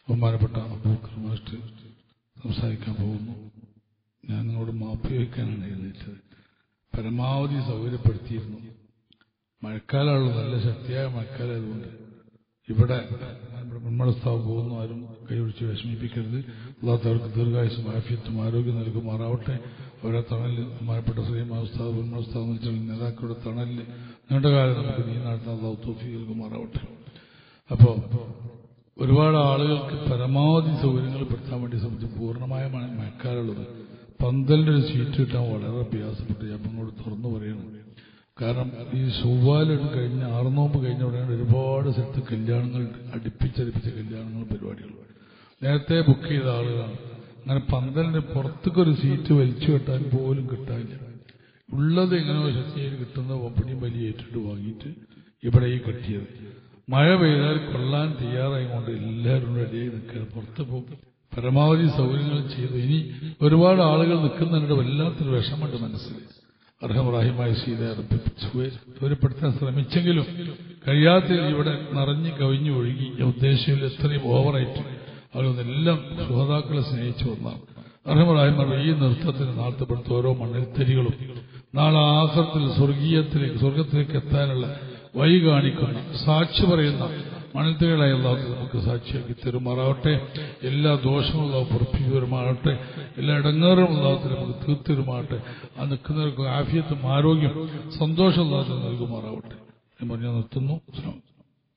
ബഹുമാനപ്പെട്ട അബൂക്കർ മാസ്റ്റർ സംസാരിക്കാൻ പോകുന്നു ഞാൻ നിങ്ങളോട് മാപ്പ് ചോദിക്കാനാണ് എഴുന്നേറ്റത് പരമാവധി സൗകര്യപ്പെടുത്തിയിരുന്നു മഴക്കാലമുള്ള നല്ല ശക്തിയായ മഴക്കാലമായതുകൊണ്ട് ഇവിടെ ബ്രഹ്മണസ്ഥാവ് പോകുന്നു ആരും കൈപിടിച്ച് വിഷമിപ്പിക്കരുത് അള്ളാഹ് അവർക്ക് ദീർഘായുസും ആഫിയത്തും ആരോഗ്യം നൽകുമാറാവട്ടെ അവരെ തണലിൽ ബഹുമാനപ്പെട്ട ശ്രീമാസ്ഥാവ് ബ്രഹ്മണസ്ഥാവ് എന്ന് വെച്ചാൽ നേതാക്കളുടെ തണലിൽ നീണ്ടകാലം നമുക്ക് നീ നടത്താൻ അള്ളാഹു തോഫി നൽകുമാറാവട്ടെ അപ്പോൾ ഒരുപാട് ആളുകൾക്ക് പരമാവധി സൗകര്യങ്ങൾ പെടുത്താൻ വേണ്ടി സംബന്ധിച്ച് പൂർണ്ണമായ മഴ- മഴക്കാലമുള്ളത് പന്തലിന്റെ ഒരു സീറ്റ് കിട്ടാൻ വളരെ പ്രയാസപ്പെട്ടു ഞാൻ ഇങ്ങോട്ട് തുറന്നു പറയണം കാരണം ഈ ചൊവ്വാലെടുത്ത് കഴിഞ്ഞ ആറുനോമ്പ് കഴിഞ്ഞ ഉടനെ ഒരുപാട് സ്ഥലത്ത് കല്യാണങ്ങൾ അടുപ്പിച്ചടുപ്പിച്ച കല്യാണങ്ങൾ പരിപാടികൾ നേരത്തെ ബുക്ക് ചെയ്ത ആളുകളാണ് അങ്ങനെ പന്തലിന്റെ പുറത്തേക്കൊരു സീറ്റ് വലിച്ചു കെട്ടാൻ പോലും കിട്ടാനില്ല ഉള്ളത് എങ്ങനെയോ ശക്തിയിൽ കിട്ടുന്ന വമ്പടിയും വലിയ ഏറ്റിട്ട് വാങ്ങിയിട്ട് ഇവിടെ ഈ കെട്ടിയത് മഴ പെയ്താൽ കൊള്ളാൻ തയ്യാറായിക്കൊണ്ട് എല്ലാവരും റെഡിയായി നിൽക്കുക പുറത്ത് പോകും പരമാവധി സൗകര്യങ്ങൾ ചെയ്തു ഇനി ഒരുപാട് ആളുകൾ നിൽക്കുന്നതിനിടെ വല്ലാത്തൊരു വിഷമുണ്ട് മനസ്സിൽ അർഹമറാഹിമായ സീത ദൂരപ്പെടുത്താൻ ശ്രമിച്ചെങ്കിലും കഴിയാത്ത ഇവിടെ നിറഞ്ഞു കവിഞ്ഞു ഒഴുകി ഉദ്ദേശിച്ചിൽ എത്രയും ഓവറായിട്ട് അവരൊന്നെല്ലാം ശ്രോതാക്കളെ സ്നേഹിച്ചു വന്നാണ് അർഹമറാഹിമാർ ഈ നൃത്തത്തിന് നാളത്തെപ്പെടുത്ത ഓരോ മണ്ണിൽത്തരികളും നാളെ ആഹ്റത്തിൽ സ്വർഗീയത്തിലേക്ക് സ്വർഗത്തിലേക്ക് എത്താനുള്ള വഴി കാണിക്കുന്ന സാക്ഷി പറയുന്ന മണൽത്തുകളായി അള്ളാഹു നമുക്ക് സാക്ഷിയാക്കി തരുമാറാവട്ടെ എല്ലാ ദോഷവും അള്ളാഹു പുറപ്പിച്ചു തരുമാറാവട്ടെ എല്ലാ ഇടങ്ങേറും അള്ളാഹത്തിൽ നമുക്ക് തീർത്തരുമാറട്ടെ ആ നിൽക്കുന്നവർക്ക് ആഫിയത്തും ആരോഗ്യം സന്തോഷം അള്ളാഹത്തിൽ നൽകുമാറാവട്ടെ ഞാൻ പറഞ്ഞു നിർത്തുന്നു അസ്സലാമു അലൈക്കും.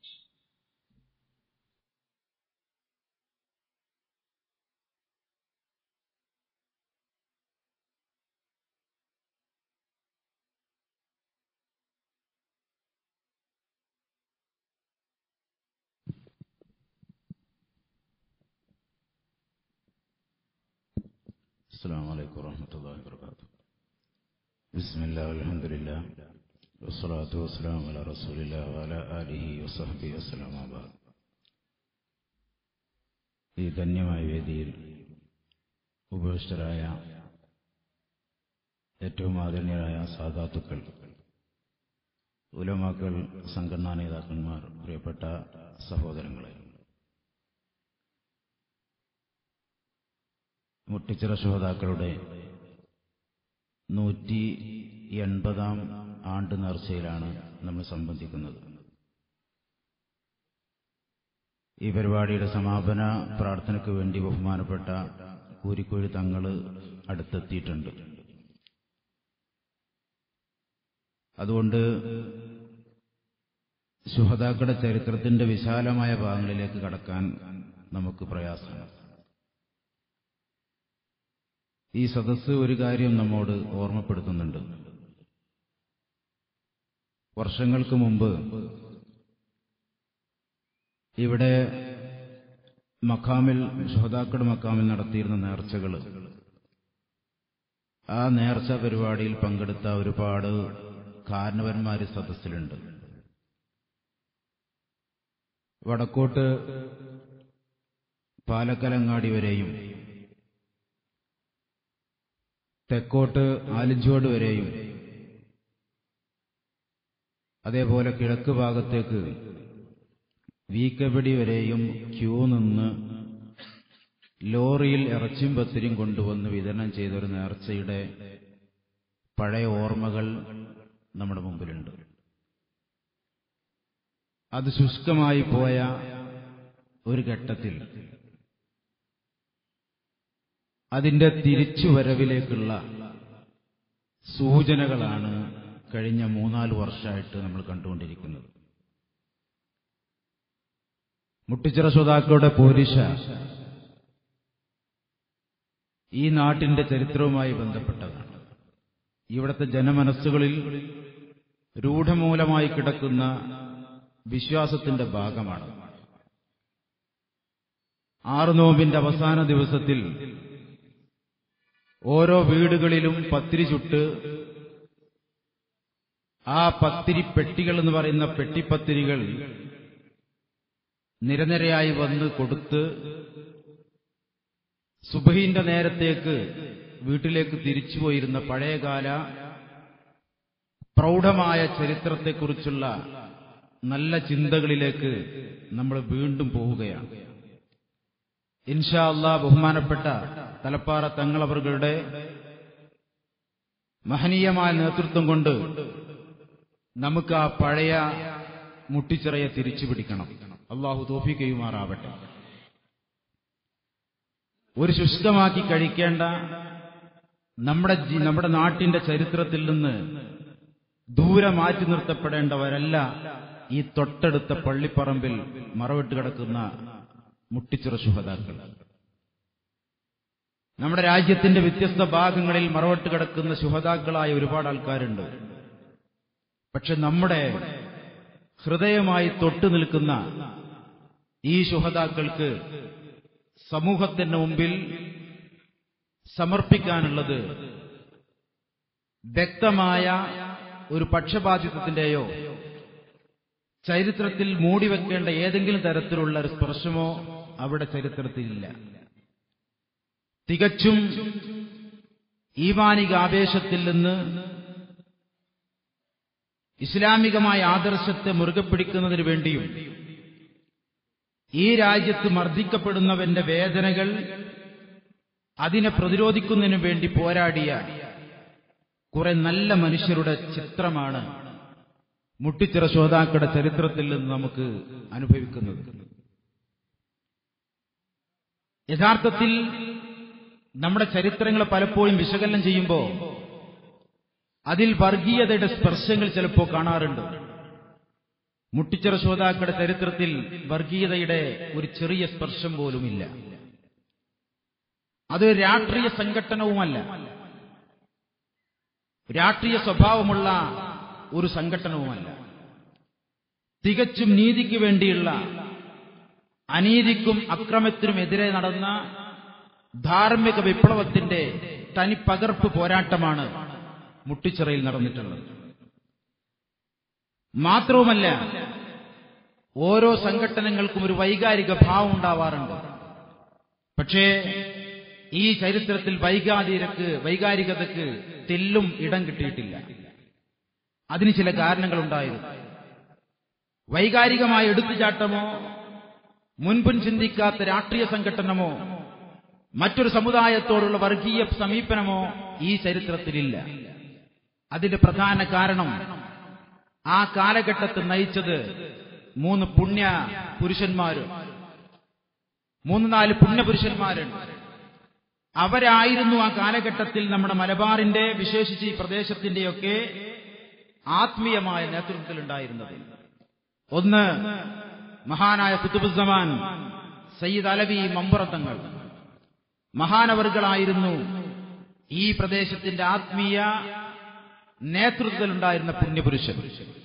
السلام عليكم ورحمة الله وبركاته بسم الله والحمد لله والصلاة والسلام على رسول الله وعلى آله وصحبه وسلم بعد ഈ ധന്യമായ വേദിയിൽ ഉപവിഷ്ടരായ ഏറ്റവും ആദരണീയരായ സാധാത്തുക്കൾ ഉലമാക്കൾ സംഘടനാ നേതാക്കന്മാർ പ്രിയപ്പെട്ട സഹോദരങ്ങളെ മുട്ടിച്ചിറ ശോതാക്കളുടെ നൂറ്റി എൺപതാം ആണ്ട് നേർച്ചയിലാണ് നമ്മൾ സംബന്ധിക്കുന്നത് ഈ പരിപാടിയുടെ സമാപന പ്രാർത്ഥനയ്ക്ക് വേണ്ടി ബഹുമാനപ്പെട്ട കൂരിക്കോഴി തങ്ങൾ അടുത്തെത്തിയിട്ടുണ്ട് അതുകൊണ്ട് ശുഹതാക്കളുടെ ചരിത്രത്തിന്റെ വിശാലമായ ഭാഗങ്ങളിലേക്ക് കടക്കാൻ നമുക്ക് പ്രയാസമാണ് ഈ സദസ്സ് ഒരു കാര്യം നമ്മോട് ഓർമ്മപ്പെടുത്തുന്നുണ്ട് വർഷങ്ങൾക്ക് മുമ്പ് ഇവിടെ മക്കാമിൽ ഷോതാക്കട് മക്കാമിൽ നടത്തിയിരുന്ന നേർച്ചകൾ ആ നേർച്ച പരിപാടിയിൽ പങ്കെടുത്ത ഒരുപാട് കാരണവന്മാർ സദസ്സിലുണ്ട് വടക്കോട്ട് പാലക്കലങ്ങാടി വരെയും തെക്കോട്ട് ആലിഞ്ചോട് വരെയും അതേപോലെ കിഴക്ക് ഭാഗത്തേക്ക് വീക്കപടി വരെയും ക്യൂ നിന്ന് ലോറിയിൽ ഇറച്ചിയും പത്തിരിയും കൊണ്ടുവന്ന് വിതരണം ചെയ്ത ഒരു നേർച്ചയുടെ പഴയ ഓർമ്മകൾ നമ്മുടെ മുമ്പിലുണ്ട് അത് ശുഷ്കമായി പോയ ഒരു ഘട്ടത്തിൽ അതിന്റെ തിരിച്ചുവരവിലേക്കുള്ള സൂചനകളാണ് കഴിഞ്ഞ മൂന്നാല് വർഷമായിട്ട് നമ്മൾ കണ്ടുകൊണ്ടിരിക്കുന്നത് മുട്ടിച്ചിറ ശ്രോതാക്കളുടെ പോരിശ ഈ നാട്ടിന്റെ ചരിത്രവുമായി ബന്ധപ്പെട്ടതാണ് ഇവിടുത്തെ ജനമനസ്സുകളിൽ രൂഢമൂലമായി കിടക്കുന്ന വിശ്വാസത്തിന്റെ ഭാഗമാണ് ആറു നോമ്പിന്റെ അവസാന ദിവസത്തിൽ ഓരോ വീടുകളിലും പത്തിരി ചുട്ട് ആ പത്തിരി പെട്ടികൾ എന്ന് പറയുന്ന പെട്ടിപ്പത്തിരികൾ നിരനിരയായി വന്ന് കൊടുത്ത് സുബഹിന്റെ നേരത്തേക്ക് വീട്ടിലേക്ക് തിരിച്ചുപോയിരുന്ന പഴയകാല പ്രൗഢമായ ചരിത്രത്തെക്കുറിച്ചുള്ള നല്ല ചിന്തകളിലേക്ക് നമ്മൾ വീണ്ടും പോവുകയാണ് ഇൻഷാ അല്ലാ ബഹുമാനപ്പെട്ട തലപ്പാറ തങ്ങളവറുകളുടെ മഹനീയമായ നേതൃത്വം കൊണ്ട് നമുക്ക് ആ പഴയ മുട്ടിച്ചിറയെ തിരിച്ചു പിടിക്കണം അള്ളാഹു തോഫിക്കയുമാറാവട്ടെ ഒരു ശുഷ്കമാക്കി കഴിക്കേണ്ട നമ്മുടെ ജി- നമ്മുടെ നാട്ടിന്റെ ചരിത്രത്തിൽ നിന്ന് ദൂരെ മാറ്റി നിർത്തപ്പെടേണ്ടവരല്ല ഈ തൊട്ടടുത്ത പള്ളിപ്പറമ്പിൽ മറവിട്ട് കിടക്കുന്ന മുട്ടിച്ചിറ ശുഹതാക്കൾ നമ്മുടെ രാജ്യത്തിന്റെ വ്യത്യസ്ത ഭാഗങ്ങളിൽ മറവിട്ട് കിടക്കുന്ന ശുഹതാക്കളായ ഒരുപാട് ആൾക്കാരുണ്ട് പക്ഷെ നമ്മുടെ ഹൃദയമായി തൊട്ടു നിൽക്കുന്ന ഈ ശുഹതാക്കൾക്ക് സമൂഹത്തിന് മുമ്പിൽ സമർപ്പിക്കാനുള്ളത് വ്യക്തമായ ഒരു പക്ഷപാതിത്വത്തിന്റെയോ ചരിത്രത്തിൽ മൂടിവെക്കേണ്ട ഏതെങ്കിലും തരത്തിലുള്ള ഒരു സ്പർശമോ അവിടെ ചരിത്രത്തിലില്ല തികച്ചും ഈമാനിക ആവേശത്തിൽ നിന്ന് ഇസ്ലാമികമായ ആദർശത്തെ മുറുകെ പിടിക്കുന്നതിന് വേണ്ടിയും ഈ രാജ്യത്ത് മർദ്ദിക്കപ്പെടുന്നവന്റെ വേദനകൾ അതിനെ പ്രതിരോധിക്കുന്നതിനു വേണ്ടി പോരാടിയ കുറെ നല്ല മനുഷ്യരുടെ ചിത്രമാണ് മുട്ടിച്ചിറ ശ്രോതാക്കളുടെ ചരിത്രത്തിൽ നിന്ന് നമുക്ക് അനുഭവിക്കുന്നത് യഥാർത്ഥത്തിൽ നമ്മുടെ ചരിത്രങ്ങൾ പലപ്പോഴും വിശകലനം ചെയ്യുമ്പോൾ അതിൽ വർഗീയതയുടെ സ്പർശങ്ങൾ ചിലപ്പോൾ കാണാറുണ്ട് മുട്ടിച്ചിറ ശ്രോതാക്കളുടെ ചരിത്രത്തിൽ വർഗീയതയുടെ ഒരു ചെറിയ സ്പർശം പോലുമില്ല അതൊരു രാഷ്ട്രീയ സംഘടനവുമല്ല രാഷ്ട്രീയ സ്വഭാവമുള്ള ഒരു സംഘടനവുമല്ല തികച്ചും നീതിക്ക് വേണ്ടിയുള്ള അനീതിക്കും അക്രമത്തിനുമെതിരെ നടന്ന ധാർമ്മിക വിപ്ലവത്തിന്റെ തനിപ്പകർപ്പ് പോരാട്ടമാണ് മുട്ടിച്ചിറയിൽ നടന്നിട്ടുള്ളത് മാത്രവുമല്ല ഓരോ സംഘടനകൾക്കും ഒരു വൈകാരിക ഭാവം ഉണ്ടാവാറുണ്ട് പക്ഷേ ഈ ചരിത്രത്തിൽ വൈകാരികക്ക് വൈകാരികതയ്ക്ക് തെല്ലും ഇടം കിട്ടിയിട്ടില്ല അതിന് ചില കാരണങ്ങളുണ്ടായിരുന്നു വൈകാരികമായ എടുത്തുചാട്ടമോ മുൻപും ചിന്തിക്കാത്ത രാഷ്ട്രീയ സംഘടനമോ മറ്റൊരു സമുദായത്തോടുള്ള വർഗീയ സമീപനമോ ഈ ചരിത്രത്തിലില്ല അതിന്റെ പ്രധാന കാരണം ആ കാലഘട്ടത്തെ നയിച്ചത് മൂന്ന് പുണ്യ പുരുഷന്മാരും മൂന്ന് നാല് പുണ്യപുരുഷന്മാരുണ്ട് അവരായിരുന്നു ആ കാലഘട്ടത്തിൽ നമ്മുടെ മലബാറിന്റെ വിശേഷിച്ച് ഈ പ്രദേശത്തിന്റെയൊക്കെ ആത്മീയമായ നേതൃത്വത്തിലുണ്ടായിരുന്നത് ഒന്ന് മഹാനായ കുത്തുബുസമാൻ സയ്യിദ് അലവി മമ്പുറത്തങ്ങൾ മഹാനവറുകളായിരുന്നു ഈ പ്രദേശത്തിന്റെ ആത്മീയ നേതൃത്വത്തിലുണ്ടായിരുന്ന പുണ്യപുരുഷൻ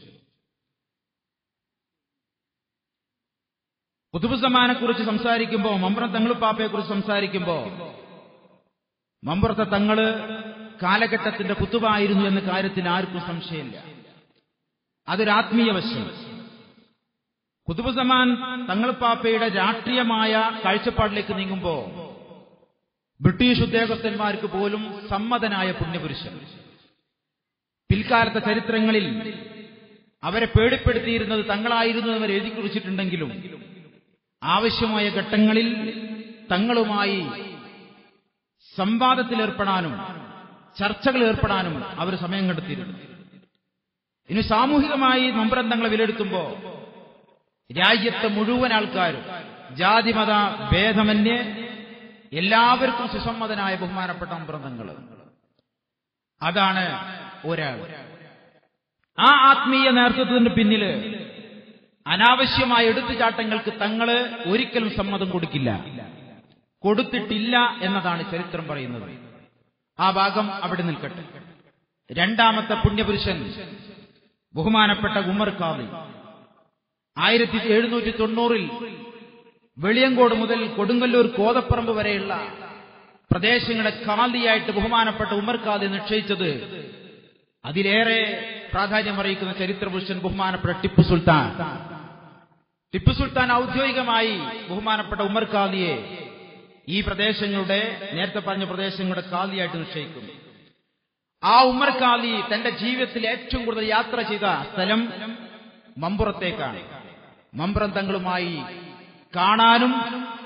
കുത്തുബുസമാനെ കുറിച്ച് സംസാരിക്കുമ്പോൾ മമ്പുറം തങ്ങളുപ്പാപ്പയെ കുറിച്ച് സംസാരിക്കുമ്പോൾ മമ്പുറത്തെ തങ്ങള് കാലഘട്ടത്തിന്റെ കുത്തുവായിരുന്നു എന്ന കാര്യത്തിന് ആർക്കും സംശയമില്ല അതൊരു ആത്മീയ വശം കുതുബുസമാൻ തങ്ങളുപ്പാപ്പയുടെ രാഷ്ട്രീയമായ കാഴ്ചപ്പാടിലേക്ക് നീങ്ങുമ്പോ ബ്രിട്ടീഷ് ഉദ്യോഗസ്ഥന്മാർക്ക് പോലും സമ്മതനായ പുണ്യപുരുഷൻ പിൽക്കാലത്തെ ചരിത്രങ്ങളിൽ അവരെ പേടിപ്പെടുത്തിയിരുന്നത് തങ്ങളായിരുന്നു അവർ എഴുതി കുറിച്ചിട്ടുണ്ടെങ്കിലും ആവശ്യമായ ഘട്ടങ്ങളിൽ തങ്ങളുമായി സംവാദത്തിലേർപ്പെടാനും ചർച്ചകൾ ഏർപ്പെടാനും അവർ സമയം കണ്ടെത്തിയിരുന്നു ഇനി സാമൂഹികമായി നമ്പരന്തങ്ങളെ വിലയിരുത്തുമ്പോ രാജ്യത്തെ മുഴുവൻ ആൾക്കാരും ജാതിമത ഭേദമന്യേ എല്ലാവർക്കും സുസമ്മതനായ ബഹുമാനപ്പെട്ട നമ്പരന്തങ്ങൾ അതാണ് ഒരാൾ ആ ആത്മീയ നേതൃത്വത്തിന് പിന്നില് അനാവശ്യമായ എടുത്തുചാട്ടങ്ങൾക്ക് തങ്ങള് ഒരിക്കലും സമ്മതം കൊടുക്കില്ല കൊടുത്തിട്ടില്ല എന്നതാണ് ചരിത്രം പറയുന്നത് ആ ഭാഗം അവിടെ നിൽക്കട്ടെ രണ്ടാമത്തെ പുണ്യപുരുഷൻ ബഹുമാനപ്പെട്ട ഉമർ കാവി ആയിരത്തി എഴുന്നൂറ്റി തൊണ്ണൂറിൽ വെളിയങ്കോട് മുതൽ കൊടുങ്ങല്ലൂർ കോതപ്പറമ്പ് വരെയുള്ള പ്രദേശങ്ങളുടെ കാന്തിയായിട്ട് ബഹുമാനപ്പെട്ട ഉമർ കാദി നിശ്ചയിച്ചത് അതിലേറെ പ്രാധാന്യമറിയിക്കുന്ന ചരിത്രപുരുഷൻ ബഹുമാനപ്പെട്ട ടിപ്പു സുൽത്താൻ ടിപ്പു സുൽത്താൻ ഔദ്യോഗികമായി ബഹുമാനപ്പെട്ട ഉമർ കാദിയെ ഈ പ്രദേശങ്ങളുടെ നേരത്തെ പറഞ്ഞ പ്രദേശങ്ങളുടെ കാദിയായിട്ട് നിശ്ചയിക്കുന്നു ആ ഉമർ കാദി തന്റെ ജീവിതത്തിൽ ഏറ്റവും കൂടുതൽ യാത്ര ചെയ്ത സ്ഥലം മമ്പുറത്തേക്കാണ് മമ്പുറം തങ്ങളുമായി കാണാനും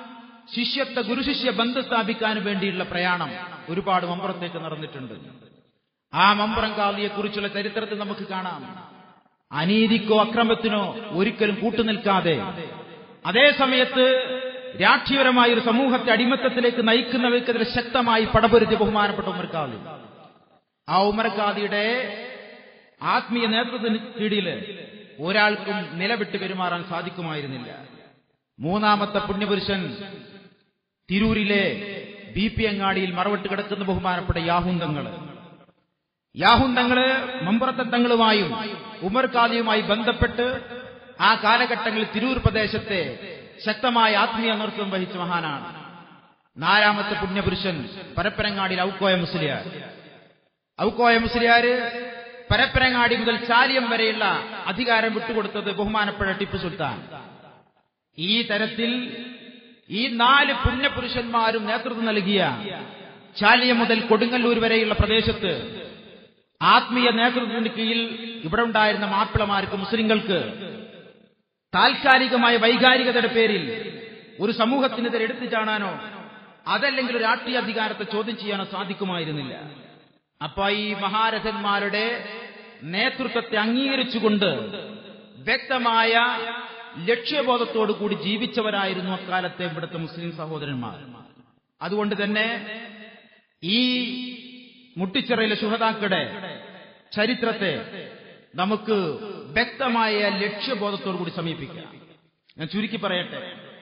ശിഷ്യത്വ ഗുരുശിഷ്യ ബന്ധം സ്ഥാപിക്കാൻ വേണ്ടിയുള്ള പ്രയാണം ഒരുപാട് മമ്പുറത്തേക്ക് നടന്നിട്ടുണ്ട് ആ മമ്പുറം കാളിയെ കുറിച്ചുള്ള ചരിത്രത്തിൽ നമുക്ക് കാണാം അനീതിക്കോ അക്രമത്തിനോ ഒരിക്കലും കൂട്ടുനിൽക്കാതെ അതേ സമയത്ത് രാഷ്ട്രീയപരമായ ഒരു സമൂഹത്തെ അടിമത്തത്തിലേക്ക് നയിക്കുന്നവർക്കെതിരെ ശക്തമായി പടപൊരുത്തിയ ബഹുമാനപ്പെട്ട ഉമർക്കാദി ആ ഉമർക്കാദിയുടെ ആത്മീയ നേതൃത്വത്തിന് കീഴിൽ ഒരാൾക്കും നിലവിട്ട് പെരുമാറാൻ സാധിക്കുമായിരുന്നില്ല മൂന്നാമത്തെ പുണ്യപുരുഷൻ തിരൂരിലെ ബി പി അങ്ങാടിയിൽ മറവിട്ട് കിടക്കുന്ന ബഹുമാനപ്പെട്ട യാഹുന്തങ്ങള് യാഹുന്തങ്ങള് മമ്പുറത്തെ തങ്ങളുമായും ഉമർ ഖാദിയുമായി ബന്ധപ്പെട്ട് ആ കാലഘട്ടങ്ങളിൽ തിരൂർ പ്രദേശത്തെ ശക്തമായ ആത്മീയ നേതൃത്വം വഹിച്ച മഹാനാണ് നാലാമത്തെ പുണ്യപുരുഷൻ പരപ്പരങ്ങാടിയിൽ ഔക്കോയ മുസ്ലിയാർ ഔക്കോയ മുസ്ലിയാര് പരപ്പരങ്ങാടി മുതൽ ചാലിയം വരെയുള്ള അധികാരം വിട്ടുകൊടുത്തത് ബഹുമാനപ്പെട്ട ടിപ്പു സുൽത്താൻ ഈ തരത്തിൽ ഈ നാല് പുണ്യപുരുഷന്മാരും നേതൃത്വം നൽകിയ ചാലിയം മുതൽ കൊടുങ്ങല്ലൂർ വരെയുള്ള പ്രദേശത്ത് ആത്മീയ നേതൃത്വത്തിന് കീഴിൽ ഇവിടെ ഉണ്ടായിരുന്ന മാപ്പിളമാർക്ക് മുസ്ലിങ്ങൾക്ക് താൽക്കാലികമായ വൈകാരികതയുടെ പേരിൽ ഒരു സമൂഹത്തിനെതിരെ എടുത്തു ചാടാനോ അതല്ലെങ്കിൽ ഒരു രാഷ്ട്രീയ അധികാരത്തെ ചോദ്യം ചെയ്യാനോ സാധിക്കുമായിരുന്നില്ല അപ്പൊ ഈ മഹാരഥന്മാരുടെ നേതൃത്വത്തെ അംഗീകരിച്ചുകൊണ്ട് വ്യക്തമായ ലക്ഷ്യബോധത്തോടു കൂടി ജീവിച്ചവരായിരുന്നു അക്കാലത്തെ ഇവിടുത്തെ മുസ്ലിം സഹോദരന്മാർ അതുകൊണ്ട് തന്നെ ഈ മുട്ടിച്ചിറയിലെ ശുഹതാക്കളുടെ ചരിത്രത്തെ നമുക്ക് വ്യക്തമായ ലക്ഷ്യബോധത്തോടു കൂടി സമീപിക്കാം ഞാൻ ചുരുക്കി പറയട്ടെ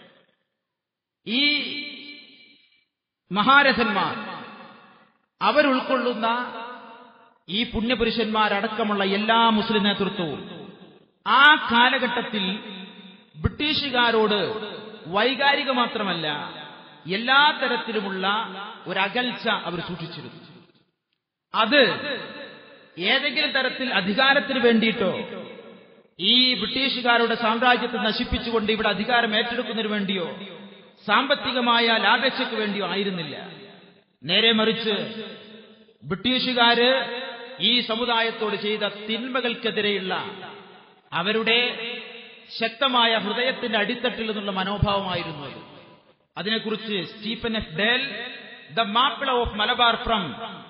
ഈ മഹാരഥന്മാർ അവരുൾക്കൊള്ളുന്ന ഈ പുണ്യപുരുഷന്മാരടക്കമുള്ള എല്ലാ മുസ്ലിം നേതൃത്വവും ആ കാലഘട്ടത്തിൽ ബ്രിട്ടീഷുകാരോട് വൈകാരിക മാത്രമല്ല എല്ലാ തരത്തിലുമുള്ള ഒരകൽച്ച അവർ സൂക്ഷിച്ചിരുന്നു അത് ഏതെങ്കിലും തരത്തിൽ അധികാരത്തിന് വേണ്ടിയിട്ടോ ഈ ബ്രിട്ടീഷുകാരുടെ സാമ്രാജ്യത്തെ നശിപ്പിച്ചുകൊണ്ട് ഇവിടെ അധികാരം ഏറ്റെടുക്കുന്നതിന് വേണ്ടിയോ സാമ്പത്തികമായ ലാഭേച്ഛയ്ക്ക് വേണ്ടിയോ ആയിരുന്നില്ല നേരെ മറിച്ച് ബ്രിട്ടീഷുകാര് ഈ സമുദായത്തോട് ചെയ്ത തിന്മകൾക്കെതിരെയുള്ള അവരുടെ ശക്തമായ ഹൃദയത്തിന്റെ അടിത്തട്ടിൽ നിന്നുള്ള മനോഭാവമായിരുന്നു അത് അതിനെക്കുറിച്ച് Stephen F Dale the Mappila of Malabar from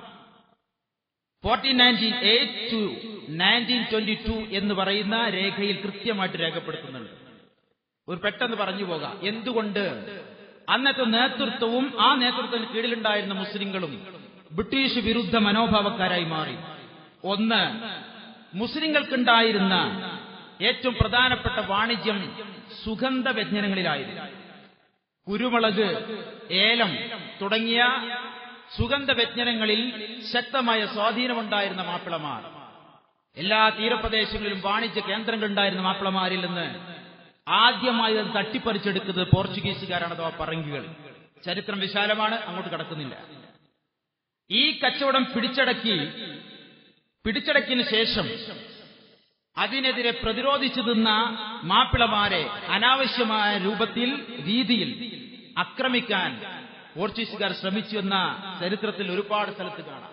fourteen nineteen eight to nineteen twenty two എന്ന് പറയുന്ന രേഖയിൽ കൃത്യമായിട്ട് രേഖപ്പെടുത്തുന്നുണ്ട് ഒരു പെട്ടെന്ന് പറഞ്ഞു പോകാം എന്തുകൊണ്ട് അന്നത്തെ നേതൃത്വവും ആ നേതൃത്വത്തിന് കീഴിലുണ്ടായിരുന്ന മുസ്ലിങ്ങളും ബ്രിട്ടീഷ് വിരുദ്ധ മനോഭാവക്കാരായി മാറി ഒന്ന് മുസ്ലിങ്ങൾക്കുണ്ടായിരുന്ന ഏറ്റവും പ്രധാനപ്പെട്ട വാണിജ്യം സുഗന്ധ വ്യഞ്ജനങ്ങളിലായിരുന്നു കുരുമുളക് ഏലം തുടങ്ങിയ സുഗന്ധ വ്യഞ്ജനങ്ങളിൽ ശക്തമായ സ്വാധീനമുണ്ടായിരുന്ന മാപ്പിളമാർ എല്ലാ തീരപ്രദേശങ്ങളിലും വാണിജ്യ കേന്ദ്രങ്ങളുണ്ടായിരുന്ന മാപ്പിളമാരിൽ നിന്ന് ആദ്യമായി അത് തട്ടിപ്പറിച്ചെടുക്കുന്നത് പോർച്ചുഗീസുകാരാണ് അഥവാ പറങ്കികൾ ചരിത്രം വിശാലമാണ് അങ്ങോട്ട് കടക്കുന്നില്ല ഈ കച്ചവടം പിടിച്ചടക്കി പിടിച്ചടക്കിന് ശേഷം അതിനെതിരെ പ്രതിരോധിച്ചു നിന്ന മാപ്പിളമാരെ അനാവശ്യമായ രൂപത്തിൽ രീതിയിൽ ആക്രമിക്കാൻ പോർച്ചുഗീസുകാർ ശ്രമിച്ചു എന്ന ചരിത്രത്തിൽ ഒരുപാട് സ്ഥലത്ത് കാണാം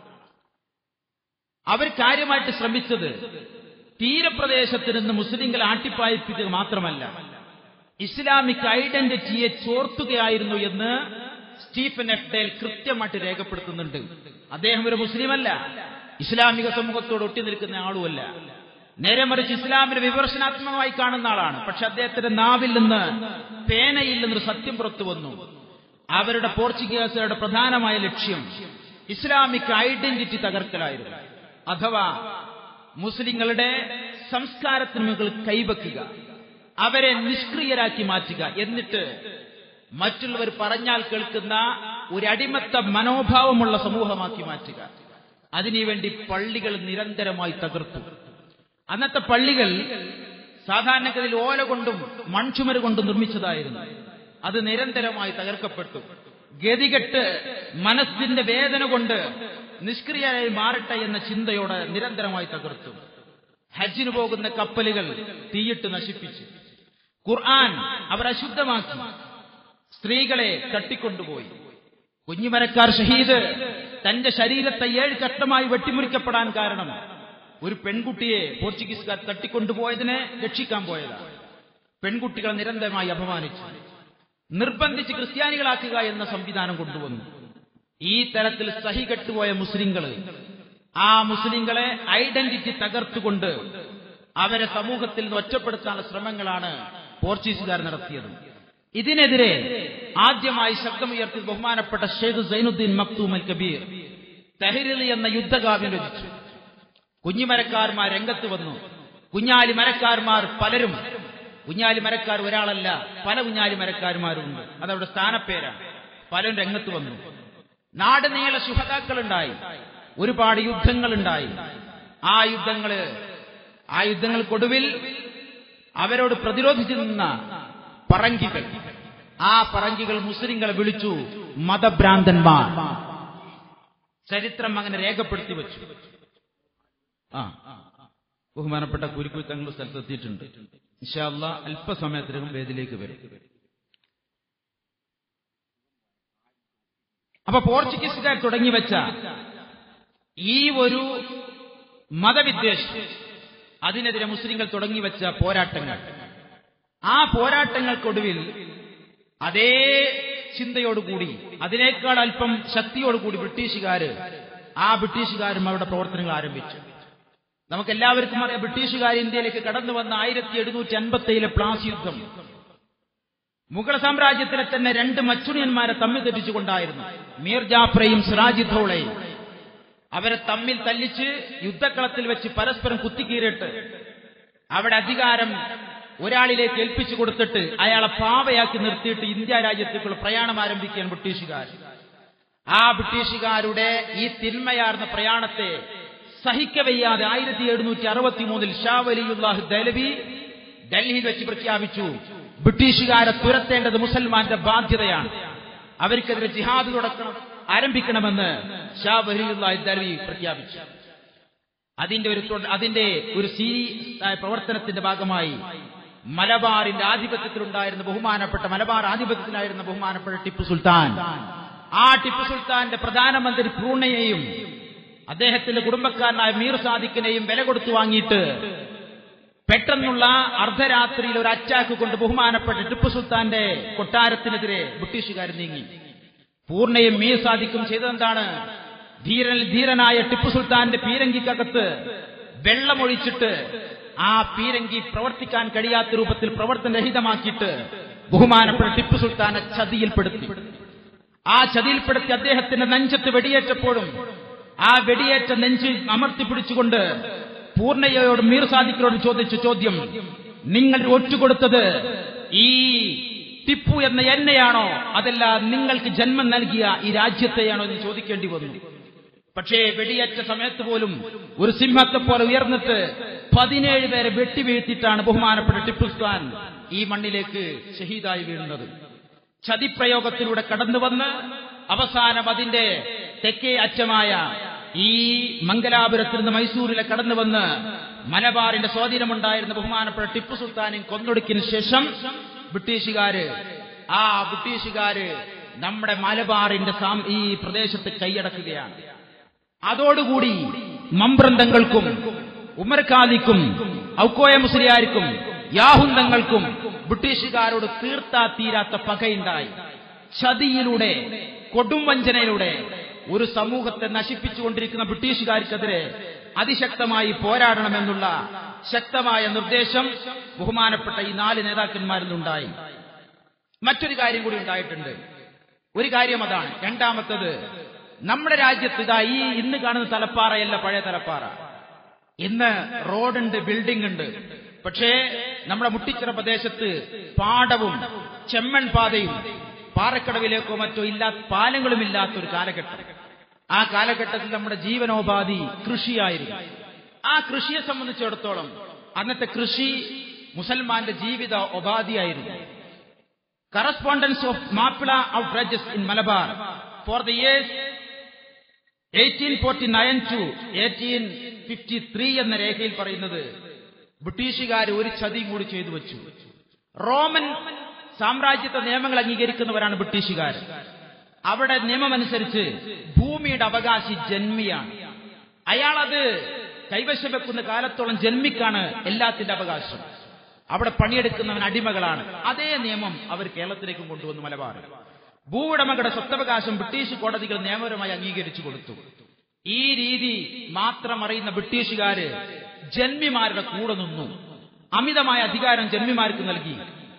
അവർ കാര്യമായിട്ട് ശ്രമിച്ചത് തീരപ്രദേശത്ത് നിന്ന് മുസ്ലിങ്ങളെ ആട്ടിപ്പായിപ്പിക്കുക മാത്രമല്ല ഇസ്ലാമിക് ഐഡന്റിറ്റിയെ ചോർത്തുകയായിരുന്നു എന്ന് സ്റ്റീഫൻ എഫ് ഡേൽ കൃത്യമായിട്ട് രേഖപ്പെടുത്തുന്നുണ്ട് അദ്ദേഹം ഒരു മുസ്ലിമല്ല ഇസ്ലാമിക സമൂഹത്തോട് ഒട്ടി നിൽക്കുന്ന ആളുമല്ല നേരെ മറിച്ച് ഇസ്ലാമിനെ വിമർശനാത്മകമായി കാണുന്ന ആളാണ് പക്ഷെ അദ്ദേഹത്തിന്റെ നാവിൽ നിന്ന് പേനയിൽ നിന്നൊരു സത്യം പുറത്തു വന്നു അവരുടെ പോർച്ചുഗീസുകാരുടെ പ്രധാനമായ ലക്ഷ്യം ഇസ്ലാമിക് ഐഡന്റിറ്റി തകർക്കലായിരുന്നു അഥവാ മുസ്ലിങ്ങളുടെ സംസ്കാരത്തിന് മുകളിൽ കൈവയ്ക്കുക അവരെ നിഷ്ക്രിയരാക്കി മാറ്റുക എന്നിട്ട് മറ്റുള്ളവർ പറഞ്ഞാൽ കേൾക്കുന്ന ഒരു അടിമത്ത മനോഭാവമുള്ള സമൂഹമാക്കി മാറ്റുക അതിനുവേണ്ടി പള്ളികൾ നിരന്തരമായി തകർത്തു അന്നത്തെ പള്ളികൾ സാധാരണഗതിയിൽ ഓല കൊണ്ടും മൺചുമര് കൊണ്ടും നിർമ്മിച്ചതായിരുന്നു അത് നിരന്തരമായി തകർക്കപ്പെട്ടു ഗതികെട്ട് മനസ്സിന്റെ വേദന കൊണ്ട് നിഷ്ക്രിയരായി മാറട്ടെ എന്ന ചിന്തയോടെ നിരന്തരമായി തകർത്തു ഹജ്ജിന് പോകുന്ന കപ്പലുകൾ തീയിട്ട് നശിപ്പിച്ചു ഖുർആൻ അവർ അശുദ്ധമാക്കി സ്ത്രീകളെ തട്ടിക്കൊണ്ടുപോയി കുഞ്ഞുമരക്കാർ ഷഹീദ് തന്റെ ശരീരത്തെ ഏഴ് ഘട്ടമായി വെട്ടിമുറിക്കപ്പെടാൻ കാരണം ഒരു പെൺകുട്ടിയെ പോർച്ചുഗീസുകാർ തട്ടിക്കൊണ്ടുപോയതിനെ രക്ഷിക്കാൻ പോയതാണ് പെൺകുട്ടികളെ നിരന്തരമായി അപമാനിച്ചു നിർബന്ധിച്ച് ക്രിസ്ത്യാനികളാക്കുക എന്ന സംവിധാനം കൊണ്ടുവന്നു ഈ തരത്തിൽ സഹി കെട്ടുപോയ മുസ്ലിങ്ങള് ആ മുസ്ലിങ്ങളെ ഐഡന്റിറ്റി തകർത്തുകൊണ്ട് അവരെ സമൂഹത്തിൽ നിന്ന് ഒറ്റപ്പെടുത്താനുള്ള ശ്രമങ്ങളാണ് പോർച്ചുഗീസുകാർ നടത്തിയത് ഇതിനെതിരെ ആദ്യമായി ശബ്ദമുയർത്തി ബഹുമാനപ്പെട്ട ഷെയ്ഖ് സൈനുദ്ദീൻ മക്തൂം അൽ കബീർ തെഹരിലി എന്ന യുദ്ധകാവ്യം രചിച്ചു കുഞ്ഞിമരക്കാർമാർ രംഗത്ത് വന്നു കുഞ്ഞാലി മരക്കാർമാർ പലരും കുഞ്ഞാലി മരക്കാർ ഒരാളല്ല പല കുഞ്ഞാലി മരക്കാർമാരുണ്ട് അതവിടെ സ്ഥാനപ്പേരാണ് പലരും രംഗത്ത് വന്നു നാട് നീള ശുഹതാക്കളുണ്ടായി ഒരുപാട് യുദ്ധങ്ങളുണ്ടായി ആ യുദ്ധങ്ങള് ആ യുദ്ധങ്ങൾക്കൊടുവിൽ അവരോട് പ്രതിരോധിച്ചു നിന്ന പറങ്കികൾ ആ പറങ്കികൾ മുസ്ലിങ്ങളെ വിളിച്ചു മതഭ്രാന്തന്മാർ ചരിത്രം അങ്ങനെ രേഖപ്പെടുത്തി വെച്ചു ആ ബഹുമാനപ്പെട്ട കുരുക്കു തങ്ങൾ സ്ഥലത്തെത്തിയിട്ടുണ്ട് ഇൻഷാല്ല അല്പസമയത്തിനകം വേദിയിലേക്ക് വരും അപ്പൊ പോർച്ചുഗീസുകാർ തുടങ്ങി വെച്ച ഈ ഒരു മതവിദ്വേഷം അതിനെതിരെ മുസ്ലിങ്ങൾ തുടങ്ങി വെച്ച പോരാട്ടങ്ങൾ ആ പോരാട്ടങ്ങൾക്കൊടുവിൽ അതേ ചിന്തയോടുകൂടി അതിനേക്കാൾ അല്പം ശക്തിയോടുകൂടി ബ്രിട്ടീഷുകാര് ആ ബ്രിട്ടീഷുകാരും അവരുടെ പ്രവർത്തനങ്ങൾ ആരംഭിച്ചു നമുക്ക് എല്ലാവർക്കും അറിയാം ബ്രിട്ടീഷുകാർ ഇന്ത്യയിലേക്ക് കടന്നു വന്ന ആയിരത്തി എഴുന്നൂറ്റി അൻപത്തിയിലെ പ്ലാസ് യുദ്ധം മുഗൾ സാമ്രാജ്യത്തിലെ തന്നെ രണ്ട് മച്ചുണിയന്മാരെ തമ്മിൽ തെറ്റിച്ചുകൊണ്ടായിരുന്നു മീർ ജാഫ്രയും സിറാജിദ്ദോളയും അവരെ തമ്മിൽ തല്ലിച്ച് യുദ്ധക്കളത്തിൽ വെച്ച് പരസ്പരം കുത്തിക്കീറിട്ട് അവിടെ അധികാരം ഒരാളിലേക്ക് ഏൽപ്പിച്ചു കൊടുത്തിട്ട് അയാളെ പാവയാക്കി നിർത്തിയിട്ട് ഇന്ത്യ രാജ്യത്തേക്കുള്ള പ്രയാണം ആരംഭിക്കുകയാണ് ബ്രിട്ടീഷുകാർ ആ ബ്രിട്ടീഷുകാരുടെ ഈ തിന്മയാർന്ന പ്രയാണത്തെ സഹിക്കവയ്യാതെ ആയിരത്തി എഴുന്നൂറ്റി അറുപത്തി മൂന്നിൽ ഷാ വലിയുല്ലാഹ് ദലവി ഡൽഹിയിൽ വെച്ച് പ്രഖ്യാപിച്ചു ബ്രിട്ടീഷുകാരെ തുരത്തേണ്ടത് മുസൽമാന്റെ ബാധ്യതയാണ് അവർക്കെതിരെ ജിഹാദ് തുടക്കണം ആരംഭിക്കണമെന്ന് ഷാ വലിയുല്ലാഹ് ദലവി പ്രഖ്യാപിച്ചു അതിന്റെ ഒരു തുട- അതിന്റെ ഒരു സീരീസ് ആയ പ്രവർത്തനത്തിന്റെ ഭാഗമായി മലബാറിന്റെ ആധിപത്യത്തിലുണ്ടായിരുന്ന ബഹുമാനപ്പെട്ട മലബാർ ആധിപത്യത്തിലായിരുന്ന ബഹുമാനപ്പെട്ട ടിപ്പു സുൽത്താൻ ആ ടിപ്പു സുൽത്താന്റെ പ്രധാനമന്ത്രി പൂർണ്ണയെയും അദ്ദേഹത്തിന്റെ കുടുംബക്കാരനായ മീർ സാദിഖിനെയും വില കൊടുത്തു വാങ്ങിയിട്ട് പെട്ടെന്നുള്ള അർദ്ധരാത്രിയിൽ ഒരു അറ്റാക്ക് കൊണ്ട് ബഹുമാനപ്പെട്ട ടിപ്പു സുൽത്താന്റെ കൊട്ടാരത്തിനെതിരെ ബ്രിട്ടീഷുകാർ നീങ്ങി പൂർണ്ണയും മീർ സാദിഖും ചെയ്തതെന്താണ് ധീരൻ ധീരനായ ടിപ്പു സുൽത്താന്റെ പീരങ്കിക്കകത്ത് വെള്ളമൊഴിച്ചിട്ട് ആ പീരങ്കി പ്രവർത്തിക്കാൻ കഴിയാത്ത രൂപത്തിൽ പ്രവർത്തനരഹിതമാക്കിയിട്ട് ബഹുമാനപ്പെട്ട ടിപ്പു സുൽത്താനെ ചതിയിൽപ്പെടുത്തി ആ ചതിയിൽപ്പെടുത്തി അദ്ദേഹത്തിന്റെ നെഞ്ചത്ത് വെടിയേറ്റപ്പോഴും ആ വെടിയേറ്റ നെഞ്ചിൽ അമർത്തി പിടിച്ചുകൊണ്ട് പൂർണ്ണയോട് മീർ സാദിഖിനോട് ചോദിച്ച ചോദ്യം നിങ്ങൾ ഒറ്റുകൊടുത്തത് ഈ ടിപ്പു എന്ന എന്നെയാണോ അതല്ല നിങ്ങൾക്ക് ജന്മം നൽകിയ ഈ രാജ്യത്തെയാണോ എന്ന് ചോദിക്കേണ്ടി വന്നു പക്ഷേ വെടിയേറ്റ സമയത്ത് പോലും ഒരു സിംഹത്തെ പോലെ ഉയർന്നിട്ട് പതിനേഴ് പേരെ വെട്ടിവീഴ്ത്തിയിട്ടാണ് ബഹുമാനപ്പെട്ട ടിപ്പു സുൽത്താൻ ഈ മണ്ണിലേക്ക് ഷഹീദായി വീഴുന്നത് ചതിപ്രയോഗത്തിലൂടെ കടന്നു വന്ന് അവസാനം അതിന്റെ തെക്കേ അറ്റമായ ഈ മംഗലാപുരത്തിൽ നിന്ന് മൈസൂരിലെ കടന്നു വന്ന് മലബാറിന്റെ സ്വാധീനമുണ്ടായിരുന്ന ബഹുമാനപ്പെട്ട ടിപ്പു സുൽത്താനെ കൊന്നൊടുക്കിന് ശേഷം ബ്രിട്ടീഷുകാര് ആ ബ്രിട്ടീഷുകാര് നമ്മുടെ മലബാറിന്റെ സാം- ഈ പ്രദേശത്ത് കൈയടക്കുകയാണ് അതോടുകൂടി മമ്പ്രന്തങ്ങൾക്കും ഉമർഖാദിക്കും ഔക്കോയ മുസ്ലിയാർക്കും യാഹുന്തങ്ങൾക്കും ബ്രിട്ടീഷുകാരോട് തീർത്താ തീരാത്ത പകയുണ്ടായി ചതിയിലൂടെ കൊടുംവഞ്ചനയിലൂടെ ഒരു സമൂഹത്തെ നശിപ്പിച്ചുകൊണ്ടിരിക്കുന്ന ബ്രിട്ടീഷുകാർക്കെതിരെ അതിശക്തമായി പോരാടണമെന്നുള്ള ശക്തമായ നിർദ്ദേശം ബഹുമാനപ്പെട്ട ഈ നാല് നേതാക്കന്മാരിൽ നിന്നുണ്ടായി മറ്റൊരു കാര്യം കൂടി ഉണ്ടായിട്ടുണ്ട് ഒരു കാര്യം അതാണ് രണ്ടാമത്തത് നമ്മുടെ രാജ്യത്ത് ഇതാ ഈ ഇന്ന് കാണുന്ന തലപ്പാറയല്ല പഴയ തലപ്പാറ ഇന്ന് റോഡുണ്ട് ബിൽഡിംഗ് ഉണ്ട് പക്ഷേ നമ്മുടെ മുട്ടിച്ചിറ പ്രദേശത്ത് പാടവും ചെമ്മൺ പാതയും പാറക്കടവിലേക്കോ മറ്റോ ഇല്ലാത്ത പാലങ്ങളും ഇല്ലാത്ത ഒരു കാലഘട്ടം ആ കാലഘട്ടത്തിൽ നമ്മുടെ ജീവനോപാധി കൃഷിയായിരുന്നു ആ കൃഷിയെ സംബന്ധിച്ചിടത്തോളം അന്നത്തെ കൃഷി മുസൽമാന്റെ ജീവിത ഉപാധിയായിരുന്നു correspondence of Mappila outrages in Malabar for the years eighteen forty nine to eighteen fifty three എന്ന രേഖയിൽ പറയുന്നത് ബ്രിട്ടീഷുകാർ ഒരു ചതിയും കൂടി ചെയ്തു വെച്ചു റോമൻ സാമ്രാജ്യത്തെ നിയമങ്ങൾ അംഗീകരിക്കുന്നവരാണ് ബ്രിട്ടീഷുകാർ അവിടെ നിയമമനുസരിച്ച് ഭൂമിയുടെ അവകാശി ജന്മിയാണ് അയാളത് കൈവശം വെക്കുന്ന കാലത്തോളം ജന്മിക്കാണ് എല്ലാത്തിന്റെ അവകാശം അവിടെ പണിയെടുക്കുന്നവൻ അടിമകളാണ് അതേ നിയമം അവർ കേരളത്തിലേക്കും കൊണ്ടുവന്നു മലബാർ ഭൂവുടമകളുടെ സ്വത്തവകാശം ബ്രിട്ടീഷ് കോടതികൾ നിയമപരമായി അംഗീകരിച്ചു കൊടുത്തു ഈ രീതി മാത്രം അറിയുന്ന ബ്രിട്ടീഷുകാര് ജന്മിമാരുടെ കൂടെ നിന്നു അമിതമായ അധികാരം ജന്മിമാർക്ക് നൽകി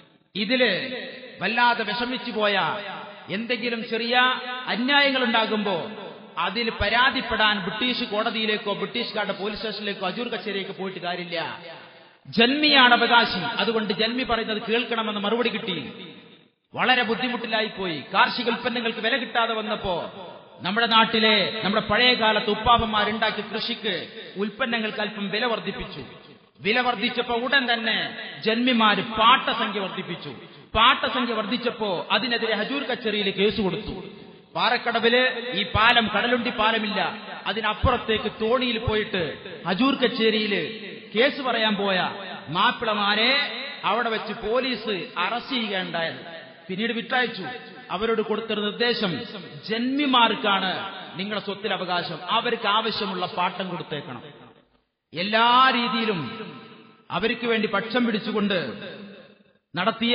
ഇതില് വല്ലാതെ വിഷമിച്ചു പോയ എന്തെങ്കിലും ചെറിയ അന്യായങ്ങൾ ഉണ്ടാകുമ്പോ അതിൽ പരാതിപ്പെടാൻ ബ്രിട്ടീഷ് കോടതിയിലേക്കോ ബ്രിട്ടീഷുകാരുടെ പോലീസ് സ്റ്റേഷനിലേക്കോ അജൂർ കച്ചേരിയിലേക്കോ പോയിട്ട് കാര്യമില്ല ജന്മിയാണ് അവകാശി അതുകൊണ്ട് ജന്മി പറയുന്നത് കേൾക്കണമെന്ന് മറുപടി കിട്ടി വളരെ ബുദ്ധിമുട്ടിലായി പോയി കാർഷിക ഉൽപ്പന്നങ്ങൾക്ക് വില കിട്ടാതെ വന്നപ്പോ നമ്മുടെ നാട്ടിലെ നമ്മുടെ പഴയ കാലത്ത് ഉപ്പാപ്പന്മാരുണ്ടാക്കിയ കൃഷിക്ക് ഉൽപ്പന്നങ്ങൾക്ക് അല്പം വില വർദ്ധിപ്പിച്ചു വില വർദ്ധിച്ചപ്പോ ഉടൻ തന്നെ ജന്മിമാര് പാട്ടസംഖ്യ വർദ്ധിപ്പിച്ചു പാട്ടസംഖ്യ വർദ്ധിച്ചപ്പോ അതിനെതിരെ ഹജൂർ കച്ചേരിയിൽ കേസ് കൊടുത്തു പാറക്കടവില് ഈ പാലം കടലുണ്ടി പാലമില്ല അതിനപ്പുറത്തേക്ക് തോണിയിൽ പോയിട്ട് ഹജൂർ കച്ചേരിയില് കേസ് പറയാൻ പോയ മാപ്പിളമാരെ അവിടെ വെച്ച് പോലീസ് അറസ്റ്റ് ചെയ്യുകയുണ്ടായത് പിന്നീട് വിട്ടയച്ചു അവരോട് കൊടുത്തൊരു നിർദ്ദേശം ജന്മിമാർക്കാണ് നിങ്ങളുടെ സ്വത്തിൽ അവകാശം അവർക്ക് ആവശ്യമുള്ള പാട്ടം കൊടുത്തേക്കണം എല്ലാ രീതിയിലും അവർക്ക് വേണ്ടി പക്ഷം പിടിച്ചുകൊണ്ട് നടത്തിയ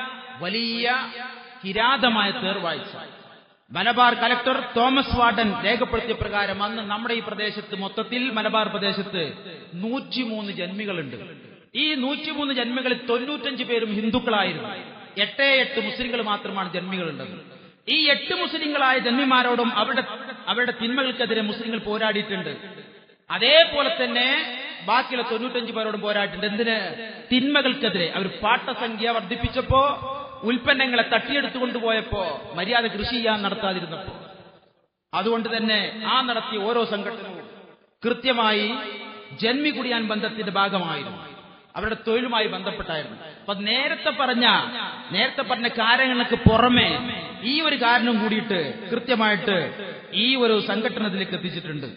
വലിയ കിരാതമായ തേർവാഴ്ച മലബാർ കലക്ടർ തോമസ് വാർഡൻ രേഖപ്പെടുത്തിയ പ്രകാരം അന്ന് നമ്മുടെ ഈ പ്രദേശത്ത് മൊത്തത്തിൽ മലബാർ പ്രദേശത്ത് നൂറ്റിമൂന്ന് ജന്മികളുണ്ട് ഈ നൂറ്റിമൂന്ന് ജന്മികളിൽ തൊണ്ണൂറ്റഞ്ച് പേരും ഹിന്ദുക്കളായിരുന്നു എട്ടേ എട്ട് മുസ്ലിങ്ങൾ മാത്രമാണ് ജന്മികളുള്ളത് ഈ എട്ട് മുസ്ലിങ്ങളായ ജന്മിമാരോടും അവരുടെ അവരുടെ തിന്മകൾക്കെതിരെ മുസ്ലിങ്ങൾ പോരാടിയിട്ടുണ്ട് അതേപോലെ തന്നെ ബാക്കിയുള്ള തൊണ്ണൂറ്റഞ്ച് പേരോടും പോരാട്ടുണ്ട് എന്തിന് തിന്മകൾക്കെതിരെ അവർ പാട്ടസംഖ്യ വർദ്ധിപ്പിച്ചപ്പോ ഉൽപ്പന്നങ്ങളെ തട്ടിയെടുത്തു കൊണ്ടുപോയപ്പോ മര്യാദ കൃഷി ചെയ്യാൻ നടത്താതിരുന്നപ്പോ അതുകൊണ്ട് തന്നെ ആ നടത്തിയ ഓരോ സംഘടനവും കൃത്യമായി ജന്മി കുടിയാൻ ബന്ധത്തിന്റെ ഭാഗമായിരുന്നു അവരുടെ തൊഴിലുമായി ബന്ധപ്പെട്ടായിരുന്നു അപ്പൊ നേരത്തെ പറഞ്ഞ നേരത്തെ പറഞ്ഞ കാര്യങ്ങൾക്ക് പുറമെ ഈ ഒരു കാരണം കൂടിയിട്ട് കൃത്യമായിട്ട് ഈ ഒരു സംഘടനത്തിലേക്ക് എത്തിച്ചിട്ടുണ്ട്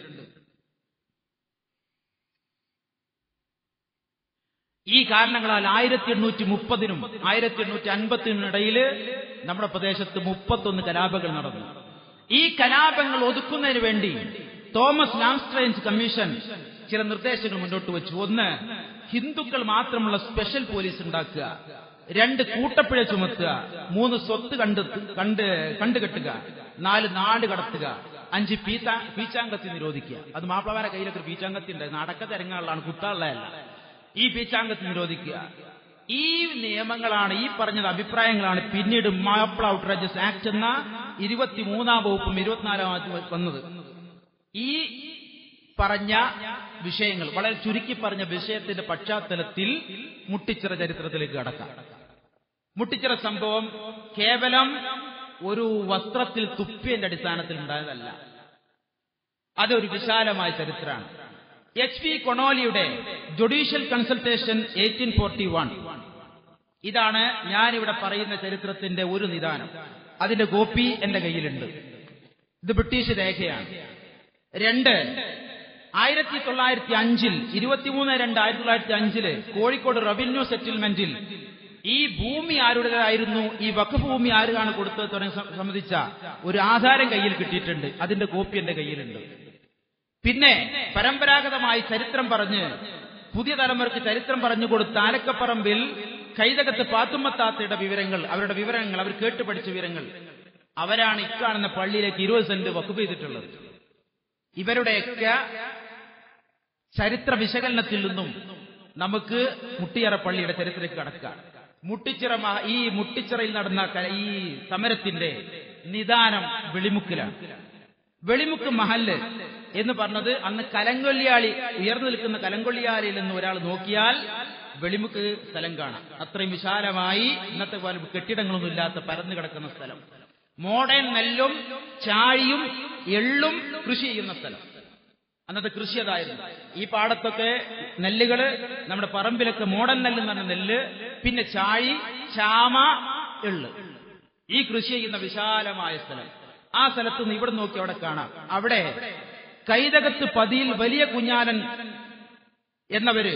ഈ കാരണങ്ങളാൽ ആയിരത്തി എണ്ണൂറ്റി മുപ്പതിനും ആയിരത്തി എണ്ണൂറ്റി അൻപത്തിനും ഇടയിൽ നമ്മുടെ പ്രദേശത്ത് മുപ്പത്തൊന്ന് കലാപങ്ങൾ നടന്നു ഈ കലാപങ്ങൾ ഒതുക്കുന്നതിന് വേണ്ടി തോമസ് ലാംസ്ട്രേഞ്ച് കമ്മീഷൻ ചില നിർദ്ദേശങ്ങൾ മുന്നോട്ട് വെച്ചു ഒന്ന് ഹിന്ദുക്കൾ മാത്രമുള്ള സ്പെഷ്യൽ പോലീസ് ഉണ്ടാക്കുക രണ്ട് കൂട്ടപ്പിഴ ചുമത്തുക മൂന്ന് സ്വത്ത് കണ്ട് കണ്ട് കണ്ടുകെട്ടുക നാല് നാട് കടത്തുക അഞ്ച് പീത്ത പീച്ചാങ്കത്തി നിരോധിക്കുക അത് മാപ്പിളമാരെ കയ്യിലൊക്കെ ഒരു പീച്ചാങ്കത്തി ഉണ്ട് നടക്കത്തെ ഇറങ്ങാനുള്ളതാണ് കുത്താനുള്ളതല്ല ഈ പീച്ചാങ്കത്തി നിരോധിക്കുക ഈ നിയമങ്ങളാണ് ഈ പറഞ്ഞത് അഭിപ്രായങ്ങളാണ് പിന്നീട് മാപ്പിള ഔട്ട്റേജസ് ആക്ട് എന്ന ഇരുപത്തിമൂന്നാം വകുപ്പും ഇരുപത്തിനാലാം വന്നത് ഈ പറഞ്ഞ വിഷയങ്ങൾ വളരെ ചുരുക്കി പറഞ്ഞ വിഷയത്തിന്റെ പശ്ചാത്തലത്തിൽ മുട്ടിച്ചിറ ചരിത്രത്തിലേക്ക് കടക്കാം മുട്ടിച്ചിറ സംഭവം കേവലം ഒരു വസ്ത്രത്തിൽ തുപ്പിയന്റെ അടിസ്ഥാനത്തിൽ ഉണ്ടായതല്ല അതൊരു വിശാലമായ ചരിത്രമാണ് എച്ച് പി കൊണോലിയുടെ judicial consultation eighteen forty one ഇതാണ് ഞാനിവിടെ പറയുന്ന ചരിത്രത്തിന്റെ ഒരു നിദാനം അതിന്റെ കോപ്പി എന്റെ കയ്യിലുണ്ട് ഇത് ബ്രിട്ടീഷ് രേഖയാണ് രണ്ട് ആയിരത്തി തൊള്ളായിരത്തി അഞ്ചിൽ ഇരുപത്തിമൂന്ന് രണ്ട് ആയിരത്തി തൊള്ളായിരത്തി അഞ്ചില് കോഴിക്കോട് റവന്യൂ സെറ്റിൽമെന്റിൽ ഈ ഭൂമി ആരുടേതായിരുന്നു ഈ വഖഫ് ഭൂമി ആരാണ് കൊടുത്തത് തുടങ്ങി സംബന്ധിച്ച ഒരു ആധാരം കയ്യിൽ കിട്ടിയിട്ടുണ്ട് അതിന്റെ കോപ്പി എന്റെ കയ്യിലുണ്ട് പിന്നെ പരമ്പരാഗതമായി ചരിത്രം പറഞ്ഞ് പുതിയ തലമുറയ്ക്ക് ചരിത്രം പറഞ്ഞു കൊടുത്ത ആലക്കപ്പറമ്പിൽ കൈതകത്ത് പാത്തുമ്മത്താത്തയുടെ വിവരങ്ങൾ അവരുടെ വിവരങ്ങൾ അവർ കേട്ട് പഠിച്ച വിവരങ്ങൾ അവരാണ് ഇക്കാണുന്ന പള്ളിയിലേക്ക് ഇരുപത് സെന്റ് വക്കുപ്പ് ചെയ്തിട്ടുള്ളത് ഇവരുടെയൊക്കെ ചരിത്ര വിശകലനത്തിൽ നിന്നും നമുക്ക് മുട്ടിയറ പള്ളിയുടെ ചരിത്രത്തിലേക്ക് കടക്കാം മുട്ടിച്ചിറ മഹ- ഈ മുട്ടിച്ചിറയിൽ നടന്ന ക- ഈ സമരത്തിന്റെ നിദാനം വെളിമുക്കിലാണ് വെളിമുക്ക് മഹല്ല് എന്ന് പറഞ്ഞത് അന്ന് കലങ്കൊല്ലിയാളി ഉയർന്നു നിൽക്കുന്ന കലങ്കൊല്ലിയാലിൽ നിന്ന് ഒരാൾ നോക്കിയാൽ വെളിമുക്ക് സ്ഥലം കാണാം അത്രയും വിശാലമായി ഇന്നത്തെ പോലെ കെട്ടിടങ്ങളൊന്നും ഇല്ലാത്ത പരന്നു കിടക്കുന്ന സ്ഥലം മോഡേൺ നെല്ലും ചാഴിയും എള്ളും കൃഷി ചെയ്യുന്ന സ്ഥലം അന്നത്തെ കൃഷി അതായിരുന്നു ഈ പാടത്തൊക്കെ നെല്ലുകള് നമ്മുടെ പറമ്പിലൊക്കെ മോഡൽ നെല്ല് എന്ന് പറഞ്ഞ നെല്ല് പിന്നെ ചാഴി ചാമ എള്ള് ഈ കൃഷി ചെയ്യുന്ന വിശാലമായ സ്ഥലം ആ സ്ഥലത്ത് നിന്ന് ഇവിടെ നോക്കി അവിടെ കാണാം അവിടെ കൈതകത്ത് പതിയിൽ വലിയ കുഞ്ഞാലൻ എന്നവര്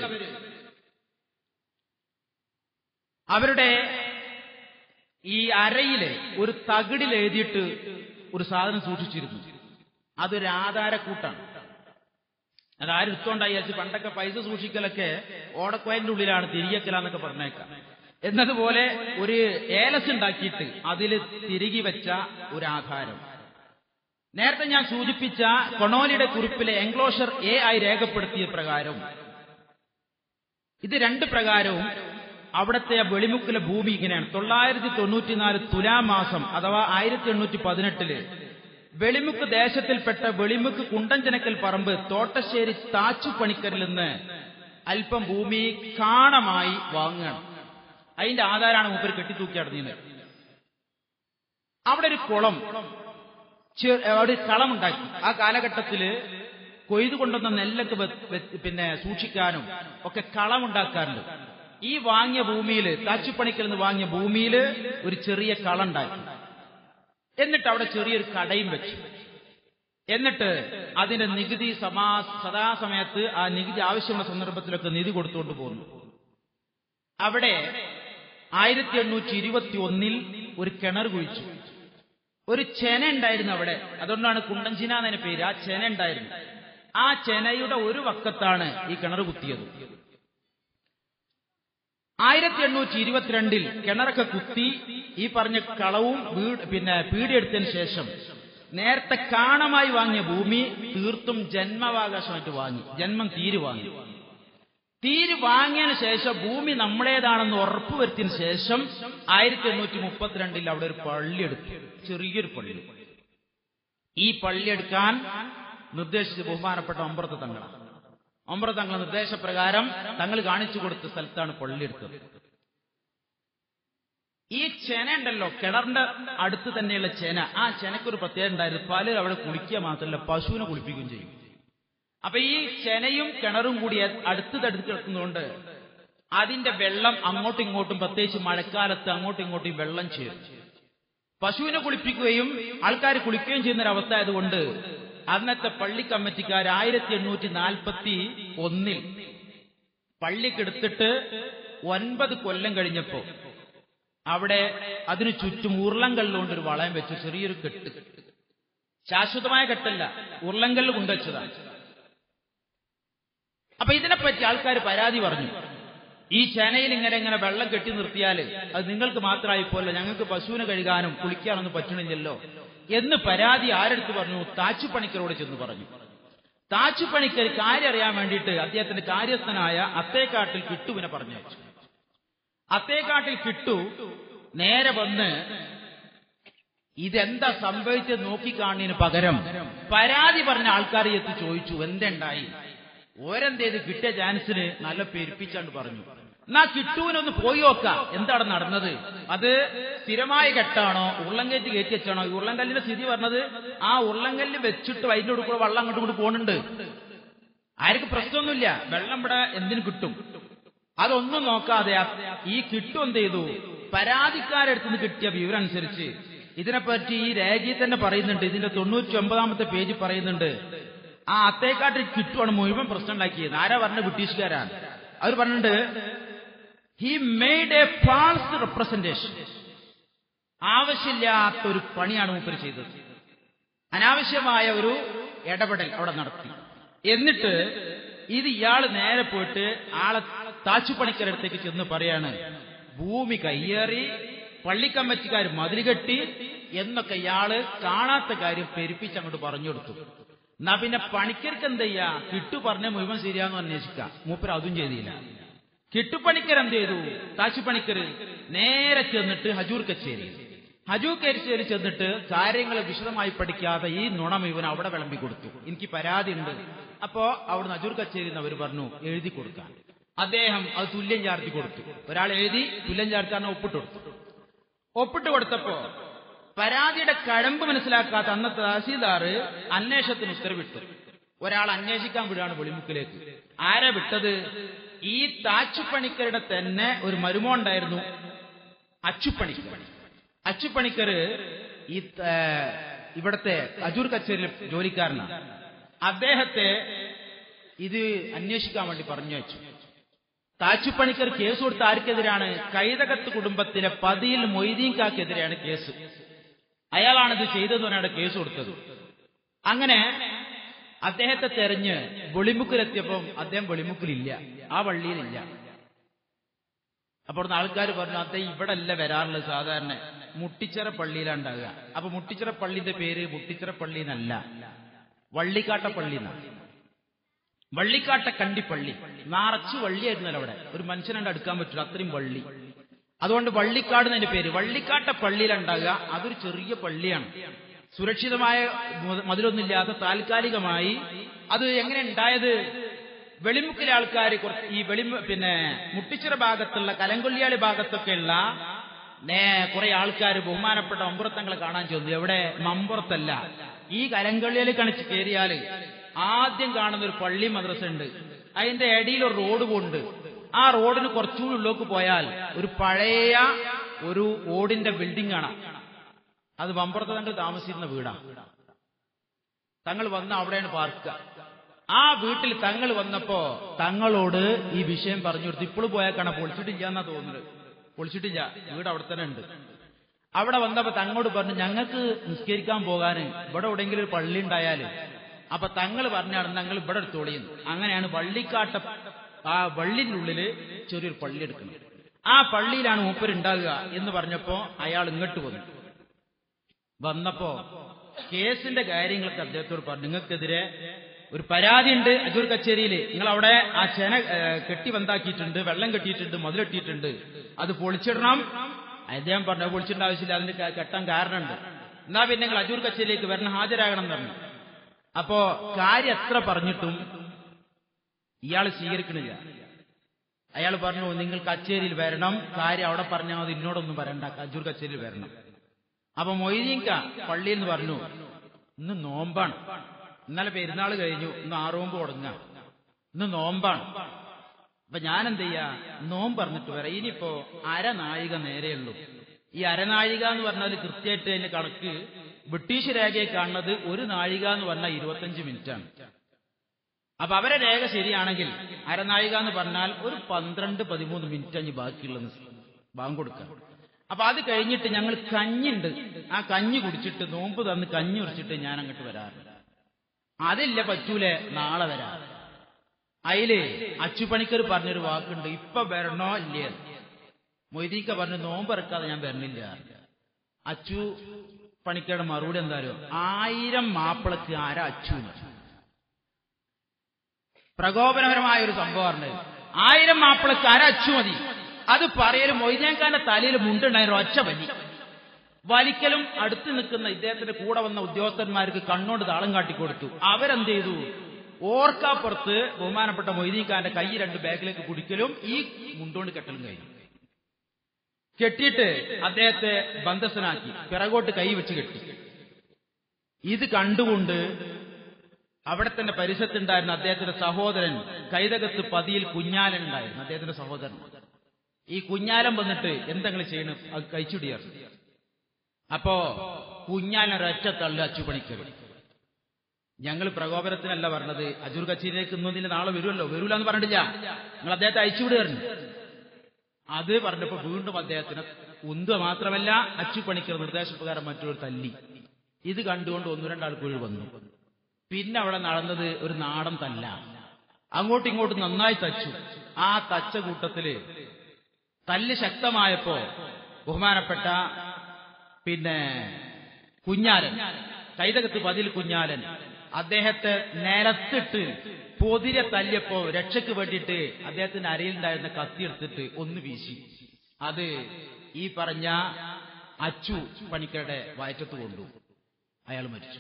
അവരുടെ ഈ അരയില് ഒരു തകിടിൽ എഴുതിയിട്ട് ഒരു സാധനം സൂക്ഷിച്ചിരുന്നു അതൊരു ആധാരക്കൂട്ടാണ് അത് ആരെടുത്തോണ്ടായി വിചാരിച്ച് പണ്ടൊക്കെ പൈസ സൂക്ഷിക്കലൊക്കെ ഓടക്കോയന്റെ ഉള്ളിലാണ് തിരികെക്കലാന്നൊക്കെ പറഞ്ഞേക്കാം എന്നതുപോലെ ഒരു ഏലസ് ഉണ്ടാക്കിയിട്ട് അതിൽ തിരികെ വെച്ച ഒരു ആധാരം നേരത്തെ ഞാൻ സൂചിപ്പിച്ച കൊണോലിയുടെ കുറിപ്പിലെ എൻക്ലോഷർ എ ആയി രേഖപ്പെടുത്തിയ പ്രകാരം ഇത് രണ്ട് പ്രകാരവും അവിടുത്തെ വെളിമുക്കിലെ ഭൂമി ഇങ്ങനെയാണ് തൊള്ളായിരത്തി തൊണ്ണൂറ്റിനാല് തുലാമാസം അഥവാ ആയിരത്തി എണ്ണൂറ്റി പതിനെട്ടില് വെളിമുക്ക് ദേശത്തിൽപ്പെട്ട വെളിമുക്ക് കുണ്ടഞ്ചനക്കൽ പറമ്പ് തോട്ടശ്ശേരി താച്ചു പണിക്കരിൽ നിന്ന് അല്പം ഭൂമി കാണമായി വാങ്ങുകയാണ് അതിന്റെ ആധാരമാണ് മൂപ്പർ കെട്ടിത്തൂക്കി അടഞ്ഞത് അവിടെ ഒരു കുളം ചെ- ഒരു കളമുണ്ടാക്കി ആ കാലഘട്ടത്തില് കൊയ്തു കൊണ്ടുവന്ന നെല്ലൊക്കെ വെ- വെ- പിന്നെ സൂക്ഷിക്കാനും ഒക്കെ കളമുണ്ടാക്കാറുണ്ട് ഈ വാങ്ങിയ ഭൂമിയിൽ താച്ചുപ്പണിക്കൽ നിന്ന് വാങ്ങിയ ഭൂമിയിൽ ഒരു ചെറിയ കളുണ്ടാക്കി എന്നിട്ട് അവിടെ ചെറിയൊരു കടയും വെച്ചു എന്നിട്ട് അതിന്റെ നികുതി സമാ സദാസമയത്ത് ആ നികുതി ആവശ്യമുള്ള സന്ദർഭത്തിലൊക്കെ നിധി കൊടുത്തുകൊണ്ട് പോകുന്നു അവിടെ ആയിരത്തി എണ്ണൂറ്റി ഇരുപത്തി ഒന്നിൽ ഒരു കിണർ കുഴിച്ചു ഒരു ചെന ഉണ്ടായിരുന്നു അവിടെ അതുകൊണ്ടാണ് കുണ്ടഞ്ചിന എന്നതിന് പേര് ആ ചെന ഉണ്ടായിരുന്നു ആ ചെനയുടെ ഒരു വക്കത്താണ് ഈ കിണർ കുത്തിയത് ആയിരത്തി എണ്ണൂറ്റി ഇരുപത്തിരണ്ടിൽ കിണറൊക്കെ കുത്തി ഈ പറഞ്ഞ കളവും വീട് പിന്നെ പീടിയെടുത്തതിന് ശേഷം നേരത്തെ കാണമായി വാങ്ങിയ ഭൂമി തീർത്തും ജന്മാവകാശമായിട്ട് വാങ്ങി ജന്മം തീര് വാങ്ങി തീര് വാങ്ങിയതിന് ശേഷം ഭൂമി നമ്മളേതാണെന്ന് ഉറപ്പുവരുത്തിയതിനു ശേഷം ആയിരത്തി എണ്ണൂറ്റി മുപ്പത്തിരണ്ടിൽ അവിടെ ഒരു പള്ളി എടുത്തു ചെറിയൊരു പള്ളി ഈ പള്ളി എടുക്കാൻ നിർദ്ദേശിച്ച ബഹുമാനപ്പെട്ട ഒമ്പറത്ത് തങ്ങളാണ് ഒമ്പറ തങ്ങളുടെ നിർദ്ദേശപ്രകാരം തങ്ങൾ കാണിച്ചു കൊടുത്ത സ്ഥലത്താണ് പള്ളി എടുത്തത് ഈ ചെന ഉണ്ടല്ലോ കിണറിന്റെ അടുത്ത് തന്നെയുള്ള ചെന ആ ചെനക്കൊരു പ്രത്യേകത ഉണ്ടായിരുന്നു പലരും അവിടെ കുളിക്കുക മാത്രമല്ല പശുവിനെ കുളിപ്പിക്കുകയും ചെയ്യും അപ്പൊ ഈ ചെനയും കിണറും കൂടി അടുത്തടുത്ത് കിടക്കുന്നതുകൊണ്ട് അതിന്റെ വെള്ളം അങ്ങോട്ടും ഇങ്ങോട്ടും പ്രത്യേകിച്ച് മഴക്കാലത്ത് അങ്ങോട്ടും ഇങ്ങോട്ടും ഈ വെള്ളം ചേരും പശുവിനെ കുളിപ്പിക്കുകയും ആൾക്കാർ കുളിക്കുകയും ചെയ്യുന്ന ഒരു അവസ്ഥ ആയതുകൊണ്ട് അന്നത്തെ പള്ളി കമ്മിറ്റിക്കാർ ആയിരത്തി എണ്ണൂറ്റി നാൽപ്പത്തി ഒന്നിൽ പള്ളിക്കെടുത്തിട്ട് ഒൻപത് കൊല്ലം കഴിഞ്ഞപ്പോ അവിടെ അതിനു ചുറ്റും ഉരുളങ്കല്ലുകൊണ്ട് ഒരു വളയം വെച്ചു ചെറിയൊരു കെട്ട് ശാശ്വതമായ കെട്ടല്ല ഉരുളങ്കല്ല് കൊണ്ടുവച്ചതാണ് അപ്പൊ ഇതിനെപ്പറ്റി ആൾക്കാർ പരാതി പറഞ്ഞു ഈ ചെനയിൽ ഇങ്ങനെ ഇങ്ങനെ വെള്ളം കെട്ടി നിർത്തിയാൽ അത് നിങ്ങൾക്ക് മാത്രമായി പോലെ ഞങ്ങൾക്ക് പശുവിനെ കഴുകാനും കുളിക്കാനൊന്നും പറ്റണില്ലല്ലോ എന്ന് പരാതി ആരെടുത്ത് പറഞ്ഞു താച്ചുപണിക്കരോട് ചെന്ന് പറഞ്ഞു താച്ചുപണിക്കർ കാര്യം അറിയാൻ വേണ്ടിയിട്ട് അദ്ദേഹത്തിന്റെ കാര്യസ്ഥനായ അത്തേക്കാട്ടിൽ കിട്ടുവിനെ പറഞ്ഞയച്ചു അത്തേക്കാട്ടിൽ കിട്ടു നേരെ വന്ന് ഇതെന്താ സംഭവിച്ചത് നോക്കിക്കാണിന് പകരം പരാതി പറഞ്ഞ ആൾക്കാരെ എത്തി ചോദിച്ചു എന്തുണ്ടായി ഓരെന്തേത് കിട്ടിയ ചാൻസിന് നല്ല പെരുപ്പിച്ചാണ്ട് പറഞ്ഞു എന്നാ കിട്ടൂനൊന്ന് പോയി നോക്കാം എന്താണ് നടന്നത് അത് സ്ഥിരമായ കെട്ടാണോ ഉരുളങ്കേറ്റ് കയറ്റി വെച്ചാണോ ഈ ഉരുളങ്കല്ലിന്റെ സ്ഥിതി പറഞ്ഞത് ആ ഉരുളങ്കല്ല് വെച്ചിട്ട് വൈദ്യുതി കൊടുക്കുമ്പോൾ വെള്ളം അങ്ങോട്ടും ഇങ്ങോട്ട് പോകുന്നുണ്ട് ആർക്കും പ്രശ്നമൊന്നുമില്ല വെള്ളം ഇവിടെ എന്തിനു കിട്ടും അതൊന്നും നോക്കാതെ ആ- ഈ കിട്ടും എന്ത് ചെയ്തു പരാതിക്കാരടുത്ത് നിന്ന് കിട്ടിയ വിവരം അനുസരിച്ച് ഇതിനെപ്പറ്റി ഈ രേഖയിൽ തന്നെ പറയുന്നുണ്ട് ഇതിന്റെ തൊണ്ണൂറ്റി ഒമ്പതാമത്തെ പേജ് പറയുന്നുണ്ട് ആ അത്തേക്കാട്ടിൽ കിട്ടുവാണ് മുഴുവൻ പ്രശ്നം ഉണ്ടാക്കിയത് ആരാ പറഞ്ഞ ബ്രിട്ടീഷുകാരാണ് അവർ പറഞ്ഞിട്ടുണ്ട് he made a false representation ആവശ്യമില്ലാത്ത ഒരു പണിയാണ് മൂപ്പര് ചെയ്തത് അനാവശ്യമായ ഒരു ഇടപെടൽ അവിടെ നടത്തി എന്നിട്ട് ഇത് ഇയാൾ നേരെ പോയിട്ട് ആളെ താച്ചുപണിക്കരടുത്തേക്ക് ചെന്ന് പറയാണ് ഭൂമി കയ്യേറി പള്ളിക്കമ്മറ്റിക്കാർ മതിൽ കെട്ടി എന്നൊക്കെ ഇയാള് കാണാത്ത കാര്യം പെരുപ്പിച്ച് അങ്ങോട്ട് പറഞ്ഞു കൊടുത്തു എന്നാ പിന്നെ പണിക്കർക്ക് എന്ത് ചെയ്യാ കിട്ടു പറഞ്ഞ മുഴുവൻ ശരിയാന്ന് അന്വേഷിക്കാം മൂപ്പർ അതും ചെയ്തില്ല കിട്ടുപണിക്കർ എന്ത് ചെയ്തു താച്ചുപണിക്കർ നേരെ ചെന്നിട്ട് ഹജൂർ കച്ചേരി ഹജൂർ കച്ചേരി ചെന്നിട്ട് കാര്യങ്ങൾ വിശദമായി പഠിക്കാതെ ഈ നുണ മുഴുവൻ അവിടെ വിളമ്പി കൊടുത്തു എനിക്ക് പരാതി ഉണ്ട് അപ്പോ അവിടുന്ന് ഹജൂർ കച്ചേരി എന്ന് അവർ പറഞ്ഞു എഴുതി കൊടുക്കാൻ അദ്ദേഹം അത് തുല്യം ചാർത്തി കൊടുത്തു ഒരാൾ എഴുതി തുല്യം ചാർത്താൻ ഒപ്പിട്ട് കൊടുത്തു ഒപ്പിട്ട് കൊടുത്തപ്പോ പരാതിയുടെ കഴമ്പ് മനസ്സിലാക്കാത്ത അന്നത്തെ തഹസീൽദാർ അന്വേഷണത്തിന് ഉത്തരവിട്ടു ഒരാൾ അന്വേഷിക്കാൻ വിടുകയാണ് വെളിമുക്കിലേക്ക് ആരെ വിട്ടത് ഈ താച്ചുപണിക്കരുടെ തന്നെ ഒരു മരുമോ ഉണ്ടായിരുന്നു അച്ചുപണിക്കർ അച്ചുപണിക്കർ ഈ ത- ഇവിടത്തെ അജൂർ കച്ചേരിയിൽ ജോലിക്കാരനാണ് അദ്ദേഹത്തെ ഇത് അന്വേഷിക്കാൻ വേണ്ടി പറഞ്ഞു വെച്ചു താച്ചുപണിക്കർ കേസ് കൊടുത്ത ആർക്കെതിരാണ് കൈതകത്ത് കുടുംബത്തിലെ പതിയിൽ മൊയ്തീൻകാക്കെതിരെയാണ് കേസ് അയാളാണിത് ചെയ്തതെന്ന് പറഞ്ഞാണ് കേസ് കൊടുത്തത് അങ്ങനെ അദ്ദേഹത്തെ തെരഞ്ഞ് വെളിമുക്കിലെത്തിയപ്പം അദ്ദേഹം വെളിമുക്കിലില്ല ആ പള്ളിയിലില്ല അപ്പോൾ ആൾക്കാർ പറഞ്ഞു അദ്ദേഹം ഇവിടെ അല്ല വരാറുള്ളത് സാധാരണ മുട്ടിച്ചിറ പള്ളിയിലാണ് ഉണ്ടാകുക അപ്പൊ മുട്ടിച്ചിറ പള്ളിന്റെ പേര് മുട്ടിച്ചിറ പള്ളി എന്നല്ല വള്ളിക്കാട്ട പള്ളി എന്നാണ് വള്ളിക്കാട്ട കണ്ടിപ്പള്ളി നിറച്ചു വള്ളിയായിരുന്നല്ലോ അവിടെ ഒരു മനുഷ്യനുണ്ട് അടുക്കാൻ പറ്റില്ല അത്രയും വള്ളി അതുകൊണ്ട് വള്ളിക്കാട് എന്നതിന്റെ പേര് വള്ളിക്കാട്ട പള്ളിയിലുണ്ടാകുക അതൊരു ചെറിയ പള്ളിയാണ് സുരക്ഷിതമായ മു- മതിലൊന്നുമില്ലാത്ത താൽക്കാലികമായി അത് എങ്ങനെ ഉണ്ടായത് വെളിമുക്കിലെ ആൾക്കാർ കുറച്ച് ഈ വെളി പിന്നെ മുട്ടിച്ചിറ ഭാഗത്തുള്ള കലങ്കൊല്ലിയാളി ഭാഗത്തൊക്കെയുള്ള നേ കുറെ ആൾക്കാർ ബഹുമാനപ്പെട്ട മമ്പുറത്തങ്ങളെ കാണാൻ ചെന്നു എവിടെ മമ്പുറത്തല്ല ഈ കലങ്കൊള്ളിയിൽ കണിച്ച് കയറിയാല് ആദ്യം കാണുന്ന ഒരു പള്ളി മദ്രസ ഉണ്ട് അതിന്റെ ഇടയിൽ ഒരു റോഡ് പോകുന്നുണ്ട് ആ റോഡിന് കുറച്ചുകൂടി ഉള്ളിലേക്ക് പോയാൽ ഒരു പഴയ ഒരു ഓടിന്റെ ബിൽഡിംഗ് കാണാം അത് മമ്പുറത്ത് തങ്ങൾ താമസിക്കുന്ന വീടാണ് തങ്ങൾ വന്ന് അവിടെയാണ് പാർക്കുക ആ വീട്ടിൽ തങ്ങൾ വന്നപ്പോ തങ്ങളോട് ഈ വിഷയം പറഞ്ഞു കൊടുത്തു ഇപ്പോഴും പോയാൽ കാണാൻ പൊളിച്ചിട്ടില്ല എന്നാ തോന്നുന്നത് പൊളിച്ചിട്ടില്ല വീട് അവിടെ തന്നെ ഉണ്ട് അവിടെ വന്നപ്പോ തങ്ങളോട് പറഞ്ഞു ഞങ്ങൾക്ക് നിസ്കരിക്കാൻ പോകാൻ ഇവിടെ എവിടെയെങ്കിലും ഒരു പള്ളി ഉണ്ടായാല് അപ്പൊ തങ്ങൾ പറഞ്ഞാണ് ഞങ്ങൾ ഇവിടെ എടുത്തോളിയെന്ന് അങ്ങനെയാണ് വള്ളിക്കാട്ട ആ വള്ളിന്റെ ഉള്ളില് ചെറിയൊരു പള്ളി എടുക്കുന്നത് ആ പള്ളിയിലാണ് മൂപ്പരുണ്ടാകുക എന്ന് പറഞ്ഞപ്പോ അയാൾ ഇങ്ങോട്ട് വന്നു വന്നപ്പോ കേസിന്റെ കാര്യങ്ങളൊക്കെ അദ്ദേഹത്തോട് പറഞ്ഞു നിങ്ങൾക്കെതിരെ ഒരു പരാതി ഉണ്ട് അജൂർ കച്ചേരിയിൽ നിങ്ങൾ അവിടെ ആ ചെന ഏ, കെട്ടി വന്താക്കിയിട്ടുണ്ട് വെള്ളം കെട്ടിയിട്ടുണ്ട് മുതലെട്ടിയിട്ടുണ്ട് അത് പൊളിച്ചിടണം അദ്ദേഹം പറഞ്ഞു "അത് പൊളിച്ചിടേണ്ട ആവശ്യമില്ല അതിന് ക- കെട്ടാൻ കാരണമുണ്ട് എന്നാ പിന്നെ നിങ്ങൾ അജൂർ കച്ചേരിയിലേക്ക് വരണം ഹാജരാകണം എന്ന് പറഞ്ഞു അപ്പോ കാര്യം എത്ര പറഞ്ഞിട്ടും ഇയാൾ സ്വീകരിക്കണില്ല അയാൾ പറഞ്ഞു നിങ്ങൾ കച്ചേരിയിൽ വരണം കാര്യം അവിടെ പറഞ്ഞാൽ മതി എന്നോടൊന്നും പറയണ്ട അജൂർ കച്ചേരിയിൽ വരണം അപ്പൊ മൊയ്തീൻക പള്ളിയിൽ നിന്ന് പറഞ്ഞു ഇന്ന് നോമ്പാണ് ഇന്നലെ പെരുന്നാൾ കഴിഞ്ഞു ഇന്ന് ആറോമ്പ് തുടങ്ങാം ഇന്ന് നോമ്പാണ് അപ്പൊ ഞാൻ എന്ത് ചെയ്യാ നോമ്പ് പറഞ്ഞിട്ട് വരാം ഇനിയിപ്പോ അരനാഴിക നേരെയുള്ളൂ ഈ അരനാഴിക എന്ന് പറഞ്ഞാൽ കൃത്യമായിട്ട് അതിന്റെ കണക്ക് ബ്രിട്ടീഷ് രേഖയെ കാണുന്നത് ഒരു നാഴിക എന്ന് പറഞ്ഞാൽ ഇരുപത്തഞ്ച് മിനിറ്റാണ് അപ്പൊ അവരെ രേഖ ശരിയാണെങ്കിൽ അരനാഴിക എന്ന് പറഞ്ഞാൽ ഒരു പന്ത്രണ്ട് പതിമൂന്ന് മിനിറ്റ് അഞ്ഞ് ബാക്കിയുള്ള ബാങ്ക് കൊടുക്കാം അപ്പൊ അത് കഴിഞ്ഞിട്ട് ഞങ്ങൾ കഞ്ഞിണ്ട് ആ കഞ്ഞി കുടിച്ചിട്ട് നോമ്പ് തന്ന് കഞ്ഞി കുടിച്ചിട്ട് ഞാൻ അങ്ങോട്ട് വരാറുണ്ട് അതില്ല പറ്റൂലേ നാളെ വരാം അതില് അച്ചുപണിക്കർ പറഞ്ഞൊരു വാക്കുണ്ട് ഇപ്പൊ വരണോ ഇല്ലേ മൊയ്തീക്ക പറഞ്ഞു നോമ്പെറുക്കാതെ ഞാൻ വരണില്ല അച്ചു പണിക്കരുടെ മറുപടി എന്തായാലും ആയിരം മാപ്പിളക്ക് ആരാ അച്ചു എന്ന്. പ്രകോപനപരമായ ഒരു സംഭവമാണ് ആയിരം മാപ്പിളക്ക് ആരാ അച്ചു മതി അത് പറയലും മൊയ്തേങ്കാന്റെ തലയിൽ മുണ്ടുണ്ടായിരുന്നു ഒറ്റ വലി വലിക്കലും അടുത്ത് നിൽക്കുന്ന ഇദ്ദേഹത്തിന്റെ കൂടെ വന്ന ഉദ്യോഗസ്ഥന്മാർക്ക് കണ്ണോണ്ട് താളം കാട്ടിക്കൊടുത്തു അവരെന്ത് ചെയ്തു ഓർക്കാപ്പുറത്ത് ബഹുമാനപ്പെട്ട മൊയ്തീഖാന്റെ കൈ രണ്ട് ബാഗിലേക്ക് കുടിക്കലും ഈ മുണ്ടോണ്ട് കെട്ടലും കഴിഞ്ഞു കെട്ടിയിട്ട് അദ്ദേഹത്തെ ബന്ധസ്ഥനാക്കി പിറകോട്ട് കൈ വെച്ച് കെട്ടി ഇത് കണ്ടുകൊണ്ട് അവിടെ തന്നെ പരിസരത്തുണ്ടായിരുന്ന അദ്ദേഹത്തിന്റെ സഹോദരൻ കൈതകത്ത് പതിയിൽ കുഞ്ഞാലൻ ഉണ്ടായിരുന്നു അദ്ദേഹത്തിന്റെ സഹോദരൻ ഈ കുഞ്ഞാലൻ വന്നിട്ട് എന്തെങ്കിലും ചെയ്യണം അത് കഴിച്ചുടിയാറ് അപ്പോ കുഞ്ഞാലൻ ഒരൊറ്റ തള്ളു അച്ചുപണിക്കൽ ഞങ്ങൾ പ്രകോപനത്തിനല്ല പറഞ്ഞത് അജൂർ കച്ചേരിയിലേക്ക് ഇന്നതിന് നാളെ വരുമല്ലോ വരൂല എന്ന് പറഞ്ഞിട്ടില്ല നിങ്ങൾ അദ്ദേഹത്തെ അയച്ചുവിടുകയായിരുന്നു അത് പറഞ്ഞപ്പോ വീണ്ടും അദ്ദേഹത്തിന് ഉന്ത മാത്രമല്ല അച്ചുപണിക്കർ നിർദ്ദേശപ്രകാരം മറ്റൊരു തല്ലി ഇത് കണ്ടുകൊണ്ട് ഒന്ന് രണ്ടാൾക്കുള്ളിൽ വന്നു പിന്നെ അവിടെ നടന്നത് ഒരു നാടൻ തല്ല അങ്ങോട്ടും ഇങ്ങോട്ടും നന്നായി തച്ചു ആ തച്ച കൂട്ടത്തില് തല്ല് ശക്തമായപ്പോ ബഹുമാനപ്പെട്ട പിന്നെ കുഞ്ഞാലൻ കൈതകത്ത് പതിൽ കുഞ്ഞാലൻ അദ്ദേഹത്തെ നിലത്തിട്ട് പൊതിരെ തല്ലിയപ്പോ രക്ഷയ്ക്ക് വേണ്ടിയിട്ട് അദ്ദേഹത്തിന്റെ അരയിലുണ്ടായിരുന്ന കത്തി എടുത്തിട്ട് ഒന്ന് വീശി അത് ഈ പറഞ്ഞ അച്ചു പണിക്കരുടെ വയറ്റത്ത് കൊണ്ടു അയാൾ മരിച്ചു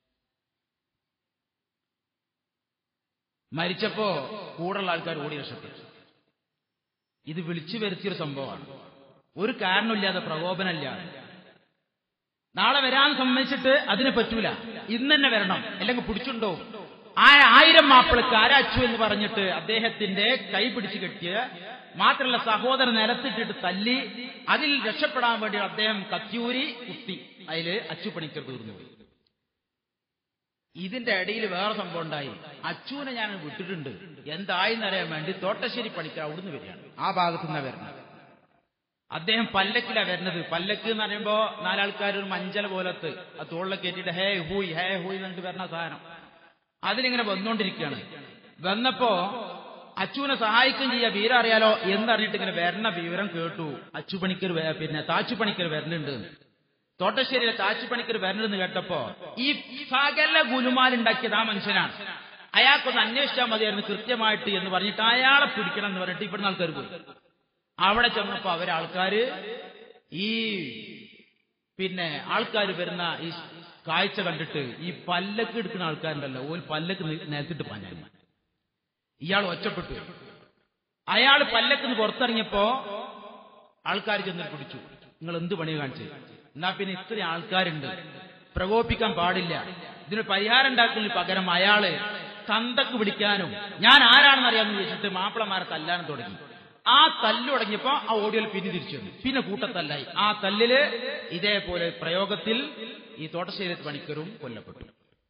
മരിച്ചപ്പോ കൂടുള്ള ആൾക്കാർ ഓടി രക്ഷപ്പെട്ടു ഇത് വിളിച്ചു വരുത്തിയൊരു സംഭവമാണ് ഒരു കാരണമില്ലാതെ പ്രകോപനമില്ലാതെ നാളെ വരാൻ സമ്മതിച്ചിട്ട് അതിന് പറ്റൂല ഇന്ന് തന്നെ വരണം അല്ലെങ്കിൽ പിടിച്ചുണ്ടോ ആ ആയിരം മാപ്പിളക്ക് ആരാച്ചു എന്ന് പറഞ്ഞിട്ട് അദ്ദേഹത്തിന്റെ കൈ പിടിച്ചു കെട്ടിയ മാത്രമല്ല സഹോദരൻ നിലത്തിട്ടിട്ട് തല്ലി അതിൽ രക്ഷപ്പെടാൻ വേണ്ടി അദ്ദേഹം കത്തിയൂരി കുത്തി അതില് അച്ചുപണിക്കർ തീർന്നു പോയി ഇതിന്റെ ഇടയിൽ വേറെ സംഭവം ഉണ്ടായി അച്ചുവിനെ ഞാൻ വിട്ടിട്ടുണ്ട് എന്തായെന്നറിയാൻ വേണ്ടി തോട്ടശ്ശേരി പണിക്കർ അവിടുന്ന് വരികയാണ് ആ ഭാഗത്തു നിന്നാണ് വരുന്നത് അദ്ദേഹം പല്ലക്കിലാ വരുന്നത് പല്ലക്ക് എന്ന് പറയുമ്പോ നാലാൾക്കാർ ഒരു മഞ്ചല പോലത്ത് ആ തോളിലെ കയറ്റിയിട്ട് ഹേ ഹൂയ് ഹേ ഹൂയ് എന്നിട്ട് വരുന്ന സാധനം അതിലിങ്ങനെ വന്നുകൊണ്ടിരിക്കുകയാണ് വന്നപ്പോ അച്ചുവിനെ സഹായിക്കുകയും ചെയ്യാ വീര അറിയാലോ എന്നറിഞ്ഞിട്ട് ഇങ്ങനെ വരണ വിവരം കേട്ടു അച്ചു പണിക്കർ വേ- പിന്നെ താച്ചു പണിക്കർ വരണുണ്ട് തോട്ടശ്ശേരിയിലെ താച്ചു പണിക്കർ വരണുണ്ടെന്ന് കേട്ടപ്പോ ഈ സകല ഗുലുമാലുണ്ടാക്കിയത് ആ മനുഷ്യനാണ് അയാൾക്കൊന്ന് അന്വേഷിച്ചാൽ മതിയായിരുന്നു കൃത്യമായിട്ട് എന്ന് പറഞ്ഞിട്ട് അയാളെ പിടിക്കണം എന്ന് പറഞ്ഞിട്ട് ഇവിടുന്ന് ആൾക്കാർ പോയി അവിടെ ചെന്നപ്പോ അവരാൾക്കാര് ഈ പിന്നെ ആൾക്കാർ വരുന്ന ഈ കാഴ്ച കണ്ടിട്ട് ഈ പല്ലക്ക് എടുക്കുന്ന ആൾക്കാരുണ്ടല്ലോ ഒരു പല്ലക്ക് നി- നിലത്തിട്ട് പഞ്ഞാൽ ഇയാൾ ഒറ്റപ്പെട്ടു അയാൾ പല്ലക്കുന്ന് പുറത്തിറങ്ങിയപ്പോ ആൾക്കാർ ചെന്ന് പിടിച്ചു നിങ്ങൾ എന്ത് പണി കാണിച്ചു എന്നാ പിന്നെ ഇത്രയും ആൾക്കാരുണ്ട് പ്രകോപിക്കാൻ പാടില്ല ഇതിന് പരിഹാരം ഉണ്ടാക്കുന്നതിന് പകരം അയാള് തന്തക്ക് പിടിക്കാനും ഞാൻ ആരാണെന്ന് അറിയാമെന്ന് ചോദിച്ചിട്ട് മാപ്പിളമാരെ തല്ലാനും തുടങ്ങി ആ തല്ല് തുടങ്ങിയപ്പോ ആ ഓടിയോൽ പിന്നെ തിരിച്ചു വന്നു പിന്നെ കൂട്ടത്തല്ലായി ആ തല്ലില് ഇതേപോലെ പ്രയോഗത്തിൽ ഈ തോട്ടശ്ശേരി പണിക്കരും കൊല്ലപ്പെട്ടു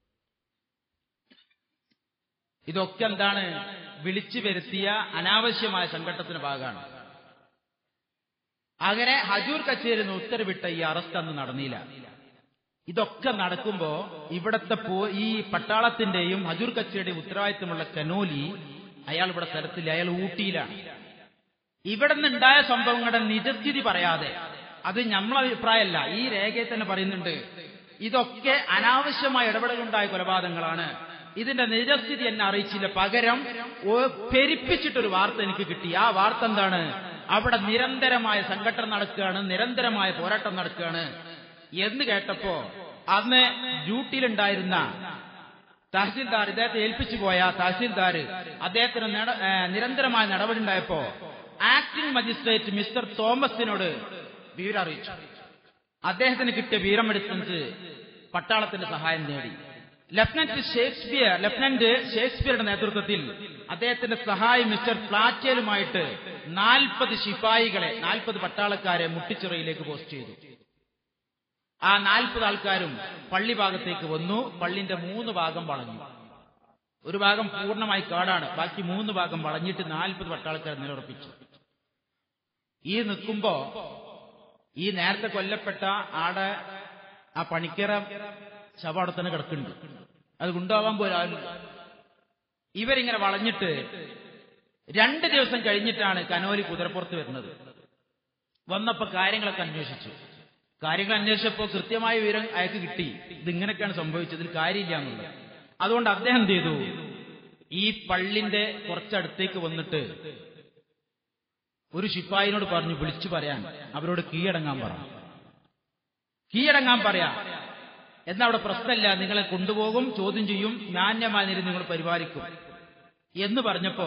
ഇതൊക്കെ എന്താണ് വിളിച്ചു വരുത്തിയ അനാവശ്യമായ സംഘട്ടത്തിന് ഭാഗമാണ് അങ്ങനെ ഹജൂർ കച്ചേരിന്ന് ഉത്തരവിട്ട ഈ അറസ്റ്റ് അന്ന് നടന്നില്ല ഇതൊക്കെ നടക്കുമ്പോ ഇവിടത്തെ പോ- ഈ പട്ടാളത്തിന്റെയും ഹജൂർ കച്ചേരിയുടെയും ഉത്തരവാദിത്തമുള്ള കനോലി അയാൾ ഇവിടെ സ്ഥലത്തില്ല അയാൾ ഊട്ടിയിലാണ് ഇവിടെ നിന്നുണ്ടായ സംഭവങ്ങളുടെ നിജസ്ഥിതി പറയാതെ അത് നമ്മളെ അഭിപ്രായമല്ല ഈ രേഖയിൽ തന്നെ പറയുന്നുണ്ട് ഇതൊക്കെ അനാവശ്യമായ ഇടപെടലുണ്ടായ കൊലപാതകങ്ങളാണ് ഇതിന്റെ നിജസ്ഥിതി എന്നെ അറിയിച്ചില്ല പകരം ഒ- പെരുപ്പിച്ചിട്ടൊരു വാർത്ത എനിക്ക് കിട്ടി ആ വാർത്ത എന്താണ് അവിടെ നിരന്തരമായ സംഘടന നടക്കുകയാണ് നിരന്തരമായ പോരാട്ടം നടക്കുകയാണ് എന്ന് കേട്ടപ്പോ അന്ന് ഡ്യൂട്ടിയിലുണ്ടായിരുന്ന തഹസീൽദാർ ഇദ്ദേഹത്തെ ഏൽപ്പിച്ചു പോയ തഹസീൽദാർ അദ്ദേഹത്തിന് നട- ഏ, നിരന്തരമായ നടപടി ഉണ്ടായപ്പോ ആക്ടിംഗ് മജിസ്ട്രേറ്റ് മിസ്റ്റർ തോമസിനോട് വിവരം അറിയിച്ചു അദ്ദേഹത്തിന് കിട്ടിയ വീരമെടുത്തത് പട്ടാളത്തിന്റെ സഹായം നേടി ലഫ്റ്റനന്റ് ഷേക്സ്പിയർ ലഫ്റ്റനന്റ് ഷേക്സ്പിയറുടെ നേതൃത്വത്തിൽ അദ്ദേഹത്തിന്റെ സഹായി മിസ്റ്റർ ഫ്ലാറ്റേലുമായിട്ട് നാൽപ്പത് ശിപായികളെ നാൽപ്പത് പട്ടാളക്കാരെ മുട്ടിച്ചിറയിലേക്ക് പോസ്റ്റ് ചെയ്തു ആ നാൽപ്പത് ആൾക്കാരും പള്ളി ഭാഗത്തേക്ക് വന്നു പള്ളിന്റെ മൂന്ന് ഭാഗം വളഞ്ഞു ഒരു ഭാഗം പൂർണ്ണമായി കാടാണ് ബാക്കി മൂന്ന് ഭാഗം വളഞ്ഞിട്ട് നാൽപ്പത് പട്ടാൾക്കാർ നിലയുറപ്പിച്ചു ഈ നിൽക്കുമ്പോ ഈ നേരത്തെ കൊല്ലപ്പെട്ട ആടെ ആ പണിക്കര ശവം അവിടെ തന്നെ കിടക്കുന്നുണ്ട് അത് കൊണ്ടുപോകാൻ പോലും ആരുമില്ല ഇവരിങ്ങനെ വളഞ്ഞിട്ട് രണ്ട് ദിവസം കഴിഞ്ഞിട്ടാണ് കനോലി കുതിരപ്പുറത്ത് വരുന്നത് വന്നപ്പോ കാര്യങ്ങളൊക്കെ അന്വേഷിച്ചു കാര്യങ്ങൾ അന്വേഷിച്ചപ്പോ കൃത്യമായ വിവരം അയാൾക്ക് കിട്ടി ഇതിങ്ങനെയൊക്കെയാണ് സംഭവിച്ചത് ഇതിൽ കാര്യമില്ല എന്നുള്ളത് അതുകൊണ്ട് അദ്ദേഹം എന്ത് ചെയ്തു ഈ പള്ളിന്റെ കുറച്ചടുത്തേക്ക് വന്നിട്ട് ഒരു ശിപ്പായിനോട് പറഞ്ഞു വിളിച്ചു പറയാൻ അവരോട് കീഴടങ്ങാൻ പറ കീഴടങ്ങാൻ പറയാ എന്നാ അവിടെ പ്രശ്നമില്ല നിങ്ങളെ കൊണ്ടുപോകും ചോദ്യം ചെയ്യും മാന്യമായ നില നിങ്ങൾ പരിപാലിക്കും എന്ന് പറഞ്ഞപ്പോ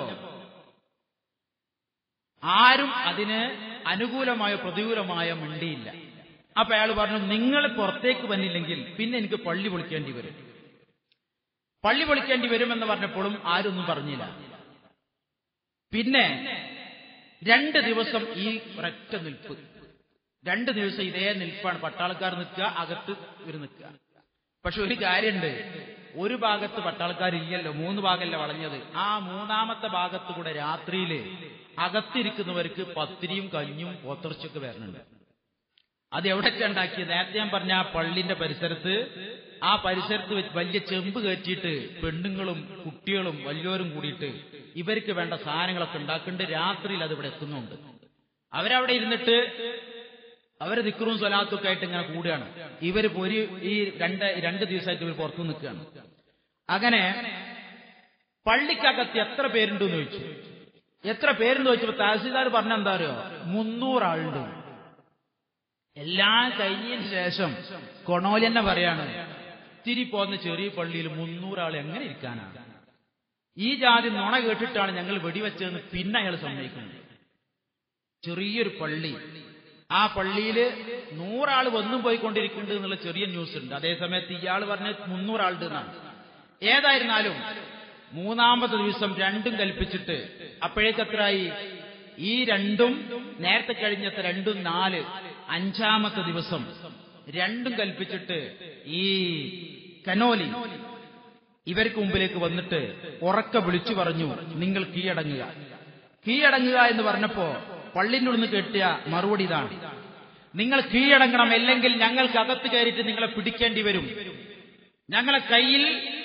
ആരും അതിന് അനുകൂലമായോ പ്രതികൂലമായോ മിണ്ടിയില്ല അപ്പൊ അയാൾ പറഞ്ഞു നിങ്ങൾ പുറത്തേക്ക് വന്നില്ലെങ്കിൽ പിന്നെ എനിക്ക് പള്ളി പൊളിക്കേണ്ടി വരും പള്ളി പൊളിക്കേണ്ടി വരുമെന്ന് പറഞ്ഞപ്പോഴും ആരൊന്നും പറഞ്ഞില്ല പിന്നെ രണ്ട് ദിവസം ഈ ഒരൊറ്റ നിൽപ്പ് രണ്ട് ദിവസം ഇതേ നിൽപ്പാണ് പട്ടാളക്കാർ നിൽക്കുക അകത്ത് ഇവർ നിൽക്കുക പക്ഷെ ഒരു കാര്യമുണ്ട് ഒരു ഭാഗത്ത് പട്ടാളക്കാരില്ലല്ലോ മൂന്ന് ഭാഗമല്ല വളഞ്ഞത് ആ മൂന്നാമത്തെ ഭാഗത്ത് കൂടെ രാത്രിയില് അകത്തിരിക്കുന്നവർക്ക് പത്തിരിയും കഞ്ഞും പോത്തിറച്ചൊക്കെ വരണുണ്ട് അത് എവിടൊക്കെ ഉണ്ടാക്കിയത് നേരത്തെ ഞാൻ പറഞ്ഞ ആ പള്ളിന്റെ പരിസരത്ത് ആ പരിസരത്ത് വെച്ച് വലിയ ചെമ്പ് കയറ്റിയിട്ട് പെണ്ണുങ്ങളും കുട്ടികളും വലിയവരും കൂടിയിട്ട് ഇവർക്ക് വേണ്ട സാധനങ്ങളൊക്കെ ഉണ്ടാക്കുന്നുണ്ട് രാത്രിയിൽ അത് ഇവിടെ എത്തുന്നുണ്ട് അവരവിടെ ഇരുന്നിട്ട് അവര് ദിക്റും സ്വലാത്തും ഒക്കെ ആയിട്ട് ഇങ്ങനെ കൂടുകയാണ് ഇവര് ഒരു ഈ രണ്ട് രണ്ട് ദിവസമായിട്ട് ഇവർ പുറത്തു നിൽക്കുകയാണ് അങ്ങനെ പള്ളിക്കകത്ത് എത്ര പേരുണ്ടെന്ന് ചോദിച്ചു എത്ര പേരുണ്ട് ചോദിച്ചപ്പോ തഹസീൽദാർ പറഞ്ഞ എന്താ അറിയോ മുന്നൂറാളുണ്ട് എല്ലാം കഴിഞ്ഞതിന് ശേഷം കൊണോലി തന്നെ പറയാണ് ഇത്തിരി പോന്ന ചെറിയ പള്ളിയിൽ മുന്നൂറാൾ എങ്ങനെ ഇരിക്കാനാണ് ഈ ജാതി നുണ കേട്ടിട്ടാണ് ഞങ്ങൾ വെടിവെച്ചതെന്ന് പിന്നെ അയാൾ സമ്മതിക്കുന്നത് ചെറിയൊരു പള്ളി ആ പള്ളിയിൽ നൂറാൾ വന്നും പോയിക്കൊണ്ടിരിക്കുന്നുണ്ട് എന്നുള്ള ചെറിയ ന്യൂസ് ഉണ്ട് അതേസമയത്ത് ഇയാൾ പറഞ്ഞ മുന്നൂറാളുണ്ട് എന്നാണ് ഏതായിരുന്നാലും മൂന്നാമത്തെ ദിവസം രണ്ടും കൽപ്പിച്ചിട്ട് അപ്പോഴേക്കത്രായി ഈ രണ്ടും നേരത്തെ കഴിഞ്ഞത്തെ രണ്ടും നാല് അഞ്ചാമത്തെ ദിവസം രണ്ടും കൽപ്പിച്ചിട്ട് ഈ കനോലി ഇവർക്ക് മുമ്പിലേക്ക് വന്നിട്ട് ഉറക്കെ വിളിച്ചു പറഞ്ഞു നിങ്ങൾ കീഴടങ്ങുക കീഴടങ്ങുക എന്ന് പറഞ്ഞപ്പോ പള്ളിൻ്റെ ഉള്ളിൽ നിന്ന് കേട്ടിയ മറുപടി ഇതാണ് നിങ്ങൾ കീഴടങ്ങണം അല്ലെങ്കിൽ ഞങ്ങൾക്ക് അകത്ത് കയറിയിട്ട് നിങ്ങളെ പിടിക്കേണ്ടി വരും ഞങ്ങളെ കയ്യിൽ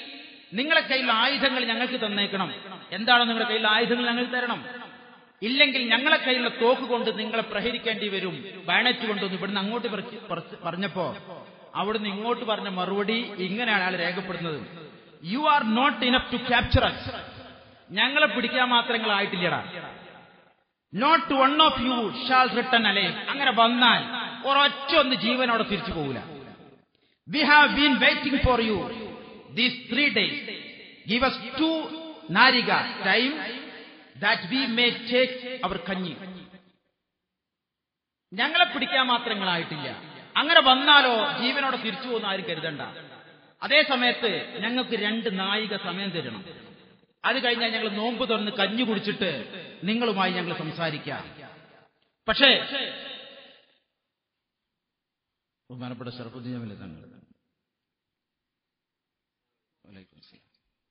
നിങ്ങളെ കയ്യിൽ ആയുധങ്ങൾ ഞങ്ങൾക്ക് തന്നേക്കണം എന്താണ് നിങ്ങളുടെ കയ്യിൽ ആയുധങ്ങൾ ഞങ്ങൾക്ക് തരണം ഇല്ലെങ്കിൽ ഞങ്ങളെ കയ്യിലുള്ള തോക്ക് കൊണ്ട് നിങ്ങളെ പ്രഹരിക്കേണ്ടി വരും ബാനറ്റ് കൊണ്ടൊന്നും ഇവിടുന്ന് അങ്ങോട്ട് പറിച്ച് പറിച്ച് പറഞ്ഞപ്പോ അവിടുന്ന് ഇങ്ങോട്ട് പറഞ്ഞ മറുപടി ഇങ്ങനെയാണ് അയാൾ രേഖപ്പെടുന്നത് you are not enough to capture us ഞങ്ങളെ പിടിക്കാൻ മാത്രങ്ങളായിട്ടില്ലടാ not one of you shall return alive അങ്ങനെ വന്നാൽ ഒരൊറ്റ ഒന്ന് ജീവനോടെ തിരിച്ചു പോകില്ല we have been waiting for you these three days give us two നാരിക time that we may take our kanji ഞങ്ങളെ പിടിക്കാൻ മാത്രങ്ങളായിട്ടില്ല അങ്ങനെ വന്നാലോ ജീവനോടെ തിരിച്ചു പോകുന്ന ആരും കരുതണ്ട അതേ സമയത്ത് ഞങ്ങൾക്ക് രണ്ട് നായിക സമയം തരണം അത് കഴിഞ്ഞാൽ ഞങ്ങൾ നോമ്പ് തുറന്ന് കഞ്ഞി കുടിച്ചിട്ട് നിങ്ങളുമായി ഞങ്ങൾ സംസാരിക്കാം പക്ഷേ ബഹുമാനപ്പെട്ട ഷറഫുദ്ദീൻ ജമീൽ തങ്ങൾ വലൈക്കും അസ്സലാം.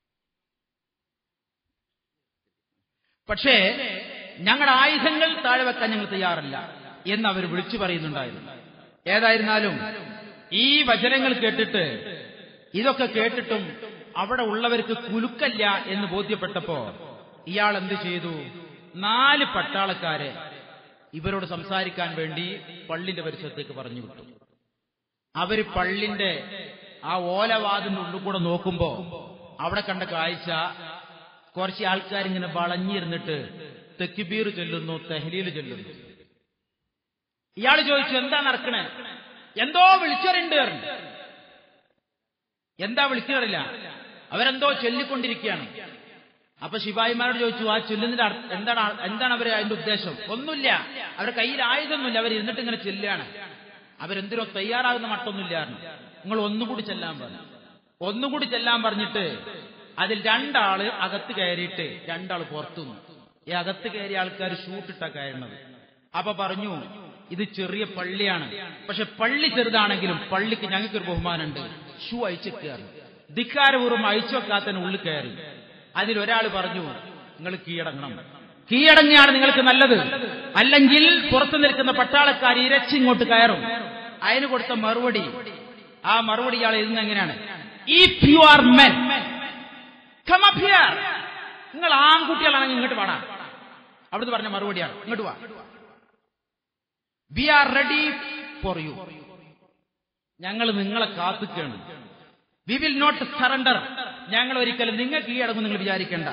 പക്ഷേ ഞങ്ങളുടെ ആയുധങ്ങൾ താഴെ വെക്കാൻ ഞങ്ങൾ തയ്യാറല്ല എന്ന് അവർ വിളിച്ചു പറയുന്നുണ്ടായിരുന്നു ഏതായിരുന്നാലും ഈ വചനങ്ങൾ കേട്ടിട്ട് ഇതൊക്കെ കേട്ടിട്ടും അവിടെ ഉള്ളവർക്ക് കുലുക്കല്ല എന്ന് ബോധ്യപ്പെട്ടപ്പോ ഇയാൾ എന്ത് ചെയ്തു നാല് പട്ടാളക്കാരെ ഇവരോട് സംസാരിക്കാൻ വേണ്ടി പള്ളിന്റെ പരിസരത്തേക്ക് പറഞ്ഞു വിട്ടു അവര് പള്ളിന്റെ ആ ഓലവാതിന്റെ ഉള്ളിൽ കൂടെ നോക്കുമ്പോ അവിടെ കണ്ട കാഴ്ച കുറച്ച് ആൾക്കാരിങ്ങനെ വളഞ്ഞിരുന്നിട്ട് തെക്കിബീർ ചൊല്ലുന്നു തെഹലീൽ ചൊല്ലുന്നു ഇയാൾ ചോദിച്ചു എന്താ നടക്കണേ എന്തോ വിളിച്ചറിണ്ട് എന്താ വിളിക്കാറില്ല അവരെന്തോ ചൊല്ലിക്കൊണ്ടിരിക്കുകയാണ് അപ്പൊ ശിവായിമാരോട് ചോദിച്ചു ആ ചൊല്ലുന്നതിന്റെ അർത്ഥ- എന്താണ് ആ- എന്താണ് അവർ അതിന്റെ ഉദ്ദേശം ഒന്നുമില്ല അവരുടെ കയ്യിൽ ആയുധമൊന്നുമില്ല അവർ ഇരുന്നിട്ട് ഇങ്ങനെ ചെല്ലുകയാണ് അവരെന്തിനോ തയ്യാറാകുന്ന മട്ടൊന്നുമില്ലായിരുന്നു നിങ്ങൾ ഒന്നുകൂടി ചെല്ലാൻ പറഞ്ഞു ഒന്നുകൂടി ചെല്ലാൻ പറഞ്ഞിട്ട് അതിൽ രണ്ടാള് അകത്ത് കയറിയിട്ട് രണ്ടാൾ പുറത്തു നിന്നു ഈ അകത്ത് കയറിയ ആൾക്കാർ ഷൂട്ടിട്ടാ കയറുന്നത് അപ്പൊ പറഞ്ഞു ഇത് ചെറിയ പള്ളിയാണ് പക്ഷെ പള്ളി ചെറുതാണെങ്കിലും പള്ളിക്ക് ഞങ്ങൾക്കൊരു ബഹുമാനമുണ്ട് ഷൂ അയച്ചേക്കാറ് ധിക്കാരപൂർവ്വം അയച്ചു വെക്കാത്തതിന് ഉള്ളിൽ കയറി അതിലൊരാൾ പറഞ്ഞു നിങ്ങൾ കീഴടങ്ങണം കീഴടങ്ങിയാണ് നിങ്ങൾക്ക് നല്ലത് അല്ലെങ്കിൽ പുറത്തു നിൽക്കുന്ന പട്ടാളക്കാർ ഇരച്ചിങ്ങോട്ട് കയറും അതിന് കൊടുത്ത മറുപടി ആ മറുപടി ഇയാൾ എഴുതുന്ന എങ്ങനെയാണ് if you are men come up here നിങ്ങൾ ആൺകുട്ടികളാണെങ്കിൽ ഇങ്ങോട്ട് പാടാം അവിടുന്ന് പറഞ്ഞ മറുപടിയാണ് ഇങ്ങോട്ട് വാ we are ready for you ഞങ്ങൾ നിങ്ങളെ കാത്തുക്കാണ് വി വിൽ നോട്ട് സറണ്ടർ ഞങ്ങൾ ഒരിക്കലും നിങ്ങൾക്ക് കീഴടങ്ങും നിങ്ങൾ വിചാരിക്കേണ്ട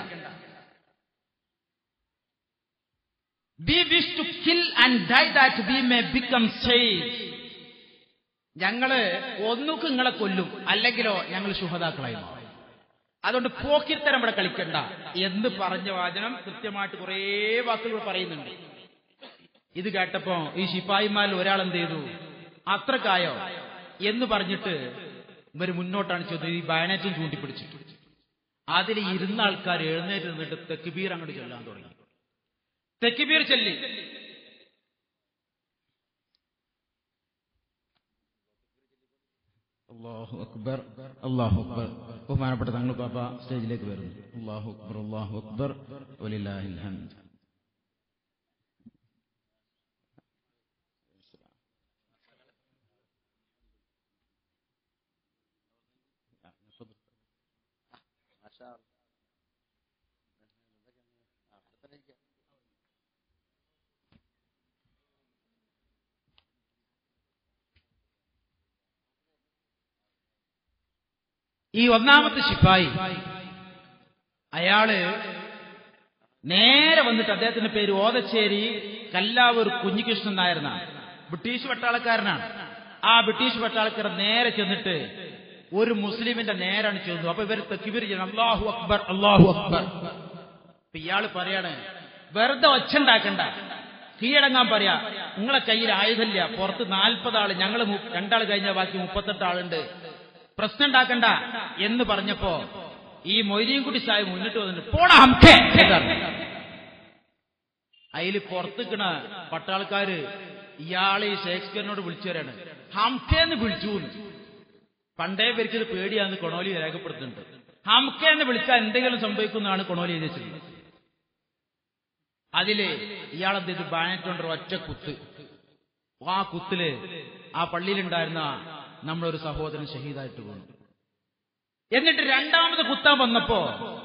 we wish to kill and die that we may become safe ഞങ്ങള് ഒന്നുക്ക് നിങ്ങളെ കൊല്ലും അല്ലെങ്കിലോ ഞങ്ങൾ ശുഹതാക്കളായി മാറും അതുകൊണ്ട് പോക്കിത്തരം ഇവിടെ കളിക്കണ്ട എന്ന് പറഞ്ഞ വാചനം കൃത്യമായിട്ട് കുറേ വാക്കുകൾ പറയുന്നുണ്ട് ഇത് കേട്ടപ്പോ ഈ ശിപ്പായിമാരിൽ ഒരാൾ എന്ത് ചെയ്തു അത്രക്കായോ എന്ന് പറഞ്ഞിട്ട് ഇവർ മുന്നോട്ടാണ് ചെയ്തത് ഈ ബാനറ്റും ചൂണ്ടിപ്പിടിച്ചിട്ട് അതിൽ ഇരുന്ന ആൾക്കാർ എഴുന്നേറ്റ് നിന്നിട്ട് തെക്കുബീർ അങ്ങോട്ട് ചൊല്ലാൻ തുടങ്ങി തെക്കുബീർ ചൊല്ലി അള്ളാഹു അക്ബർ അള്ളാഹു അക്ബർ ബഹുമാനപ്പെട്ട തങ്ങൾ പാപ്പ സ്റ്റേജിലേക്ക് വരുന്നു അള്ളാഹു അക്ബർ അള്ളാഹു അക്ബർ വലില്ലാഹിൽ ഹംദ് ഈ ഒന്നാമത്തെ ശിപ്പായി അയാള് നേരെ വന്നിട്ട് അദ്ദേഹത്തിന്റെ പേര് ഓതച്ചേരി കല്ലാവൂർ കുഞ്ഞികൃഷ്ണൻ നായർന്നാണ് ബ്രിട്ടീഷ് പട്ടാളക്കാരനാണ് ആ ബ്രിട്ടീഷ് പട്ടാളക്കാരൻ നേരെ ചെന്നിട്ട് ഒരു മുസ്ലിമിന്റെ നേരാണ് ചെന്നു അപ്പൊ ഇവർ തെക്കിബിർ ചെയ്യണം അള്ളാഹു അക്ബർ അള്ളാഹു അക്ബർ അപ്പൊ ഇയാള് പറയാണ് വെറുതെ ഒച്ചുണ്ടാക്കണ്ട കീഴടങ്ങാൻ പറയാ നിങ്ങളെ കയ്യിൽ ആയുധമില്ല പുറത്ത് നാൽപ്പത് ആള് ഞങ്ങൾ രണ്ടാൾ കഴിഞ്ഞ ബാക്കി മുപ്പത്തെട്ട് ആളുണ്ട് പ്രശ്നം ഉണ്ടാക്കണ്ട എന്ന് പറഞ്ഞപ്പോ ഈ മൊയ്തീൻകുട്ടി സാഹിബ് മുന്നിട്ട് വന്നിട്ട് പോടാ ഹംഖേ അതിൽ പുറത്തുക്കണ പട്ടാൾക്കാര് ഇയാളെ ഈ ഷേക്സ്പിയറിനോട് വിളിച്ചു വരാണ് ഹംഖേന്ന് വിളിച്ചു എന്ന്. പണ്ടേ പേർക്ക് ഇത് പേടിയാന്ന് കൊണോലി രേഖപ്പെടുത്തുന്നുണ്ട് ഹംഖേന്ന് വിളിച്ചാൽ എന്തെങ്കിലും സംഭവിക്കുന്നതാണ് കൊണോലി എഴുതി വെച്ചിട്ടുള്ളത് അതില് ഇയാളെന്ത് ചെയ്തു ബാനറ്റുകൊണ്ട് ഒറ്റ കുത്ത് ആ കുത്തില് ആ പള്ളിയിലുണ്ടായിരുന്ന നമ്മളൊരു സഹോദരൻ ഷഹീദായിട്ട് വീണു എന്നിട്ട് രണ്ടാമത് കുത്താൻ വന്നപ്പോ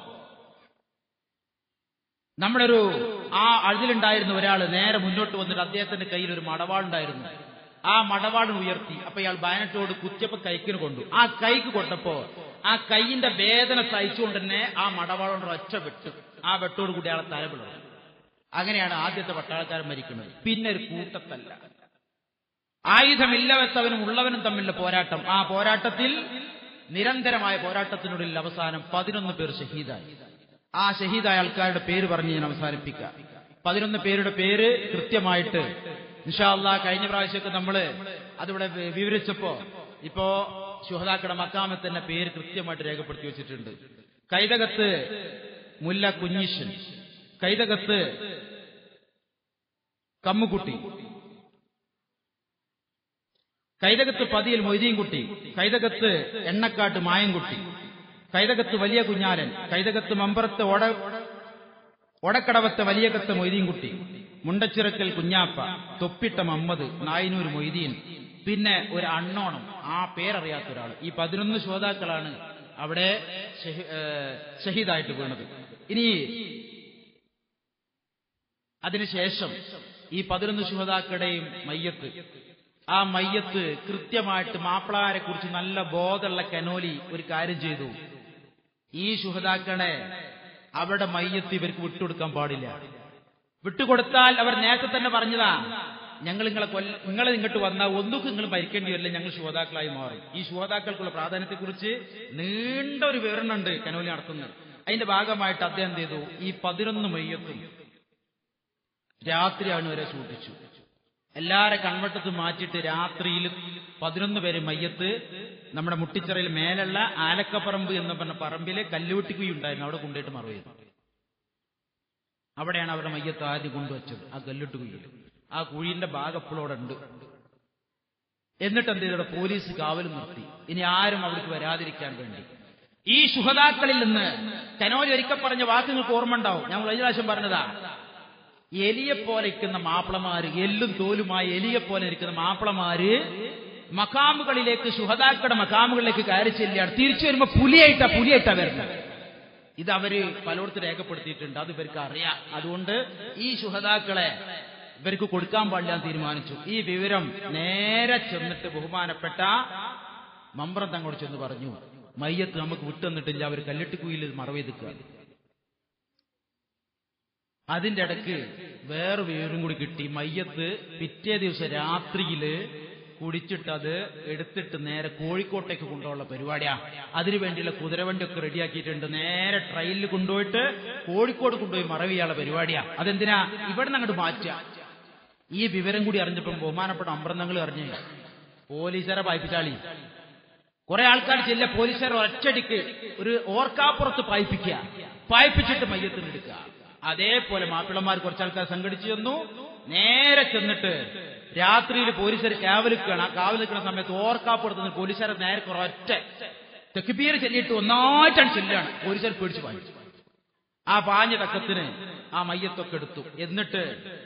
നമ്മുടെ ഒരു ആ അതിലുണ്ടായിരുന്ന ഒരാൾ നേരെ മുന്നോട്ട് വന്നിട്ട് അദ്ദേഹത്തിന്റെ കയ്യിൽ ഒരു മടവാളുണ്ടായിരുന്നു ആ മടവാളിന് ഉയർത്തി അപ്പൊ ഇയാൾ ബാനറ്റോട് കുത്തിയപ്പോ കൈക്കിന് കൊണ്ടു ആ കൈക്ക് കൊണ്ടപ്പോ ആ കൈയിന്റെ വേദന സഹിച്ചുകൊണ്ട് തന്നെ ആ മടവാളോട് ഒറ്റ വെട്ടു ആ വെട്ടോട് കൂടി അയാളെ തല പിളർന്നു അങ്ങനെയാണ് ആദ്യത്തെ പട്ടാളക്കാരൻ മരിക്കുന്നത് പിന്നെ ഒരു കൂട്ടത്തല്ല ആയുധമില്ലവത്തവനും ഉള്ളവനും തമ്മിലുള്ള പോരാട്ടം ആ പോരാട്ടത്തിൽ നിരന്തരമായ പോരാട്ടത്തിനുള്ളിൽ അവസാനം പതിനൊന്ന് പേർ ഷഹീദായി ആ ഷഹീദായ ആൾക്കാരുടെ പേര് പറഞ്ഞ് ഞാൻ അവസാനിപ്പിക്കാം പതിനൊന്ന് പേരുടെ പേര് കൃത്യമായിട്ട് ഇൻഷാല്ല കഴിഞ്ഞ പ്രാവശ്യമൊക്കെ നമ്മള് അതിവിടെ വി- വിവരിച്ചപ്പോ ഇപ്പോ ശുഹദാക്കയുടെ മക്കാമത്തിന്റെ പേര് കൃത്യമായിട്ട് രേഖപ്പെടുത്തി വെച്ചിട്ടുണ്ട് കൈതകത്ത് മുല്ല കുഞ്ഞീഷൻ കൈതകത്ത് കമ്മുകുട്ടി കൈതകത്ത് പതിയിൽ മൊയ്തീൻകുട്ടി കൈതകത്ത് എണ്ണക്കാട്ട് മായൻകുട്ടി കൈതകത്ത് വലിയ കുഞ്ഞാലൻ കൈതകത്ത് മമ്പറത്ത് ഒട ഒടക്കടവത്തെ വലിയകത്ത് മൊയ്തീൻകുട്ടി മുണ്ടച്ചിറക്കൽ കുഞ്ഞാപ്പ തൊപ്പിട്ട മമ്മദ് നായനൂർ മൊയ്തീൻ പിന്നെ ഒരു അണ്ണോണം ആ പേരറിയാത്ത ഒരാൾ ഈ പതിനൊന്ന് ശ്രോതാക്കളാണ് അവിടെ ഷഹി- ഏഹ് ഷഹീദായിട്ട് വീണത് ഇനി അതിനുശേഷം ഈ പതിനൊന്ന് ശുഹതാക്കളുടെയും മയ്യത്ത് ആ മയ്യത്ത് കൃത്യമായിട്ട് മാപ്പിളാരെ കുറിച്ച് നല്ല ബോധമുള്ള കനോലി ഒരു കാര്യം ചെയ്തു ഈ ശുഹതാക്കളെ അവരുടെ മയ്യത്ത് ഇവർക്ക് വിട്ടുകൊടുക്കാൻ പാടില്ല വിട്ടുകൊടുത്താൽ അവർ നേരത്തെ തന്നെ പറഞ്ഞതാ ഞങ്ങൾ നിങ്ങളെ കൊല്ല നിങ്ങൾ ഇങ്ങോട്ട് വന്നാൽ ഒന്നുക്ക് നിങ്ങൾ മരിക്കേണ്ടി വരില്ല ഞങ്ങൾ ശുഹതാക്കളായി മാറും ഈ ശുഹതാക്കൾക്കുള്ള പ്രാധാന്യത്തെക്കുറിച്ച് നീണ്ട ഒരു വിവരണമുണ്ട് കനോലി നടത്തുന്നത് അതിന്റെ ഭാഗമായിട്ട് അദ്ദേഹം എന്ത് ചെയ്തു ഈ പതിനൊന്ന് മയ്യത്തും രാത്രിയാണ് വരെ സൂക്ഷിച്ചു എല്ലാരെ കൺവട്ടത്ത് മാറ്റിയിട്ട് രാത്രിയിൽ പതിനൊന്ന് പേര് മയ്യത്ത് നമ്മുടെ മുട്ടിച്ചിറയിൽ മേലുള്ള ആലക്കപ്പറമ്പ് എന്ന് പറഞ്ഞ പറമ്പിലെ കല്ലുവെട്ടിക്കുഴി ഉണ്ടായിരുന്നു അവിടെ കൊണ്ടുപോയിട്ട് മറവ് ചെയ്തു അവിടെയാണ് അവരുടെ മയ്യത്ത് ആദ്യം കൊണ്ടുവച്ചത് ആ കല്ലുട്ട് കുഴിയിൽ ആ കുഴിന്റെ ഭാഗം എപ്പോഴും അവിടെ ഉണ്ട് എന്നിട്ട് എന്ത് ചെയ്തു പോലീസ് കാവൽ നിർത്തി ഇനി ആരും അവിടേക്ക് വരാതിരിക്കാൻ വേണ്ടി ഈ ശുഹതാക്കളിൽ നിന്ന് കനോലി ഒരിക്കൽ പറഞ്ഞ വാക്കുകൾക്ക് ഓർമ്മ ഉണ്ടാവും ഞാൻ കഴിഞ്ഞ പ്രാവശ്യം പറഞ്ഞതാ എലിയെ പോലെ ഇരിക്കുന്ന മാപ്പിളമാര് എല്ലും തോലുമായി എലിയെ പോലെ ഇരിക്കുന്ന മാപ്പിളമാര് മക്കാമുകളിലേക്ക് ശുഹതാക്കളുടെ മക്കാമുകളിലേക്ക് കയറി ചെല്ലുകയാണ് തിരിച്ചു വരുമ്പോ പുലിയായിട്ടാ പുലിയായിട്ടാ വരുന്നത് ഇത് അവര് പലയിടത്ത് രേഖപ്പെടുത്തിയിട്ടുണ്ട് അത് ഇവർക്ക് അറിയാം അതുകൊണ്ട് ഈ ശുഹതാക്കളെ ഇവർക്ക് കൊടുക്കാൻ പാടില്ല എന്ന് തീരുമാനിച്ചു ഈ വിവരം നേരെ ചെന്നിട്ട് ബഹുമാനപ്പെട്ട മമ്പ്രം തങ്ങളോട് ചെന്ന് പറഞ്ഞു മയ്യത്ത് നമുക്ക് വിട്ടുതന്നിട്ടില്ല അവർ കല്ലിട്ടുകുയിൽ മറവെയ്തുക്കുക അതിന്റെ ഇടയ്ക്ക് വേറെ വിവരം കൂടി കിട്ടി മയ്യത്ത് പിറ്റേ ദിവസം രാത്രിയില് കുടിച്ചിട്ട് അത് എടുത്തിട്ട് നേരെ കോഴിക്കോട്ടേക്ക് കൊണ്ടുപോകാനുള്ള പരിപാടിയാ അതിനു വേണ്ടിയുള്ള കുതിരവണ്ടിയൊക്കെ റെഡിയാക്കിയിട്ടുണ്ട് നേരെ ട്രെയിനിൽ കൊണ്ടുപോയിട്ട് കോഴിക്കോട് കൊണ്ടുപോയി മറവിയാനുള്ള പരിപാടിയാ അതെന്തിനാ ഇവിടെ നിന്ന് അങ്ങോട്ട് മാറ്റുക ഈ വിവരം കൂടി അറിഞ്ഞപ്പം ബഹുമാനപ്പെട്ട അമ്പ്രന്തങ്ങൾ അറിഞ്ഞു പോലീസുകാരെ പായിപ്പിച്ചാളി കുറെ ആൾക്കാർ ചെല്ല പോലീസുകാർ ഒറ്റടിക്ക് ഒരു ഓർക്കാപ്പുറത്ത് പായിപ്പിക്കുക പായിപ്പിച്ചിട്ട് മയ്യത്തിന് എടുക്കുക അതേപോലെ മാപ്പിളമാർ കുറച്ച് ആൾക്കാർ സംഘടിച്ചു ചെന്നു നേരെ ചെന്നിട്ട് രാത്രിയിൽ പോലീസുകാർ കാവൽ നിൽക്കണം ആ കാവൽ നിൽക്കുന്ന സമയത്ത് ഓർക്കാപ്പുറത്ത് നിന്ന് പോലീസുകാരെ നേരെ കുറൊറ്റ തെക്കുപീർ ചെല്ലിയിട്ട് ഒന്നായിട്ടാണ് ചെല്ലുകയാണ് പോലീസുകാർ പേടിച്ചു പാഞ്ഞു ആ പാഞ്ഞ തക്കത്തിന് ആ മയ്യത്തൊക്കെ എടുത്തു എന്നിട്ട്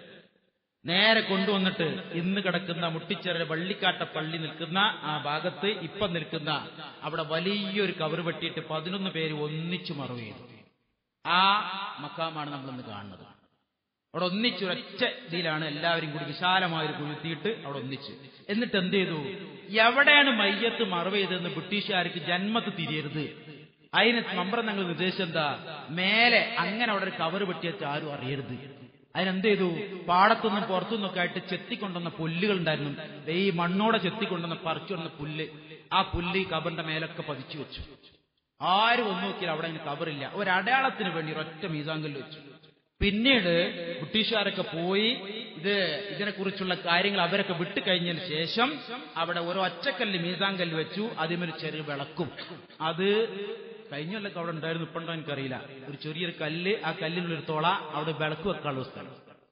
നേരെ കൊണ്ടുവന്നിട്ട് ഇന്ന് കിടക്കുന്ന മുട്ടിച്ചേര വള്ളിക്കാട്ട പള്ളി നിൽക്കുന്ന ആ ഭാഗത്ത് ഇപ്പം നിൽക്കുന്ന അവിടെ വലിയൊരു കവർ വെട്ടിയിട്ട് പതിനൊന്ന് പേര് ഒന്നിച്ചു മറവ് ചെയ്തു ആ മക്കാമാണ് നമ്മളിന്ന് കാണുന്നത് അവിടെ ഒന്നിച്ചൊരൊറ്റ ഇതിലാണ് എല്ലാവരും കൂടി വിശാലമായൊരു കുഴുത്തിയിട്ട് അവിടെ ഒന്നിച്ച് എന്നിട്ട് എന്ത് ചെയ്തു എവിടെയാണ് മയ്യത്ത് മറവ് ചെയ്തതെന്ന് ബ്രിട്ടീഷുകാർക്ക് ജന്മത്ത് തിരിയരുത് അതിന് മമ്പ്രം ഞങ്ങൾ നിർദ്ദേശം എന്താ മേലെ അങ്ങനെ അവിടെ ഒരു കവർ വെട്ടിയിട്ട് ആരും അറിയരുത് അതിനെന്ത് ചെയ്തു പാടത്തുനിന്നും പുറത്തുനിന്നൊക്കെ ആയിട്ട് ചെത്തിക്കൊണ്ടുവന്ന പുല്ലുകൾ ഉണ്ടായിരുന്നു ഈ മണ്ണോടെ ചെത്തിക്കൊണ്ടുവന്ന പറിച്ചു വന്ന പുല്ല് ആ പുല്ല് ഈ കബറിന്റെ മേലൊക്കെ പതിച്ചു വെച്ചു ആരും ഒന്നും നോക്കിയാൽ അവിടെ അങ്ങനെ കബറില്ല ഒരു അടയാളത്തിന് വേണ്ടി ഒരൊറ്റ മീസാങ്കല്ല് വെച്ചു പിന്നീട് ബ്രിട്ടീഷുകാരൊക്കെ പോയി ഇത് ഇതിനെക്കുറിച്ചുള്ള കാര്യങ്ങൾ അവരൊക്കെ വിട്ടുകഴിഞ്ഞതിന് ശേഷം അവിടെ ഒരു ഒറ്റക്കല്ല് മീസാങ്കല്ല് വെച്ചു അതിമൊരു ചെറിയ വിളക്കും അത് കഴിഞ്ഞൊല്ലൊക്കെ അവിടെ ഉണ്ടായിരുന്നു ഇപ്പുണ്ടോ എനിക്കറിയില്ല ഒരു ചെറിയൊരു കല്ല് ആ കല്ലിനുള്ളൊരു തോള അവിടെ വിളക്ക് വെക്കാനുള്ള സ്ഥലം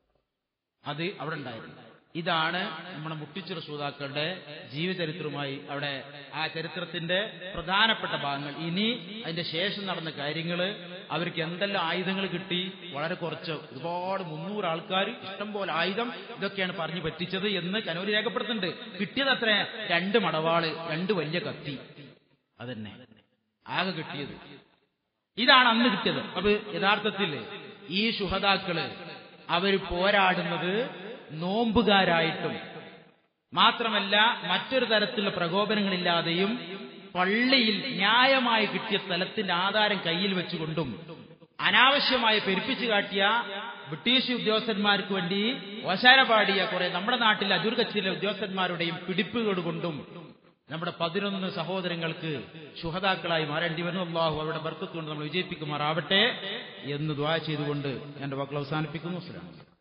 അത് അവിടെ ഉണ്ടായിരുന്നു ഇതാണ് നമ്മുടെ മുട്ടിച്ചിറ ശ്രോതാക്കളുടെ ജീവചരിത്രവുമായി അവിടെ ആ ചരിത്രത്തിന്റെ പ്രധാനപ്പെട്ട ഭാഗങ്ങൾ ഇനി അതിന്റെ ശേഷം നടന്ന കാര്യങ്ങൾ അവർക്ക് എന്തെല്ലാം ആയുധങ്ങൾ കിട്ടി വളരെ കുറച്ച് ഒരുപാട് മുന്നൂറ് ആൾക്കാർ ഇഷ്ടംപോലെ ആയുധം ഇതൊക്കെയാണ് പറഞ്ഞു പറ്റിച്ചത് എന്ന് കനൂര് രേഖപ്പെടുത്തുന്നുണ്ട് കിട്ടിയത് അത്ര രണ്ട് മടവാള് രണ്ട് വലിയ കത്തി അതന്നെ ആകെ കിട്ടിയത് ഇതാണ് അന്ന് കിട്ടിയത് അപ്പൊ യഥാർത്ഥത്തിൽ ഈ ശുഹതാക്കള് അവര് പോരാടുന്നത് നോമ്പുകാരായിട്ടും മാത്രമല്ല മറ്റൊരു തരത്തിലുള്ള പ്രകോപനങ്ങളില്ലാതെയും പള്ളിയിൽ ന്യായമായി കിട്ടിയ സ്ഥലത്തിന്റെ ആധാരം കയ്യിൽ വെച്ചുകൊണ്ടും അനാവശ്യമായി പെരുപ്പിച്ചു കാട്ടിയ ബ്രിട്ടീഷ് ഉദ്യോഗസ്ഥന്മാർക്ക് വേണ്ടി ഓശാര പാടിയ കുറെ നമ്മുടെ നാട്ടിലെ അജൂർ കച്ചിലെ ഉദ്യോഗസ്ഥന്മാരുടെയും പിടിപ്പുകൾ കൊണ്ടും നമ്മുടെ പതിനൊന്ന് സഹോദരങ്ങൾക്ക് ശുഹതാക്കളായി മാറേണ്ടി വരുന്നു അള്ളാഹു അവരുടെ ബർക്കത്ത് കൊണ്ട് നമ്മൾ വിജയിപ്പിക്കുമാറാവട്ടെ എന്ന് ദ്വാ ചെയ്തുകൊണ്ട് എന്റെ വാക്കുകൾ അവസാനിപ്പിക്കുന്നു അസ്സലാമു അലൈക്കും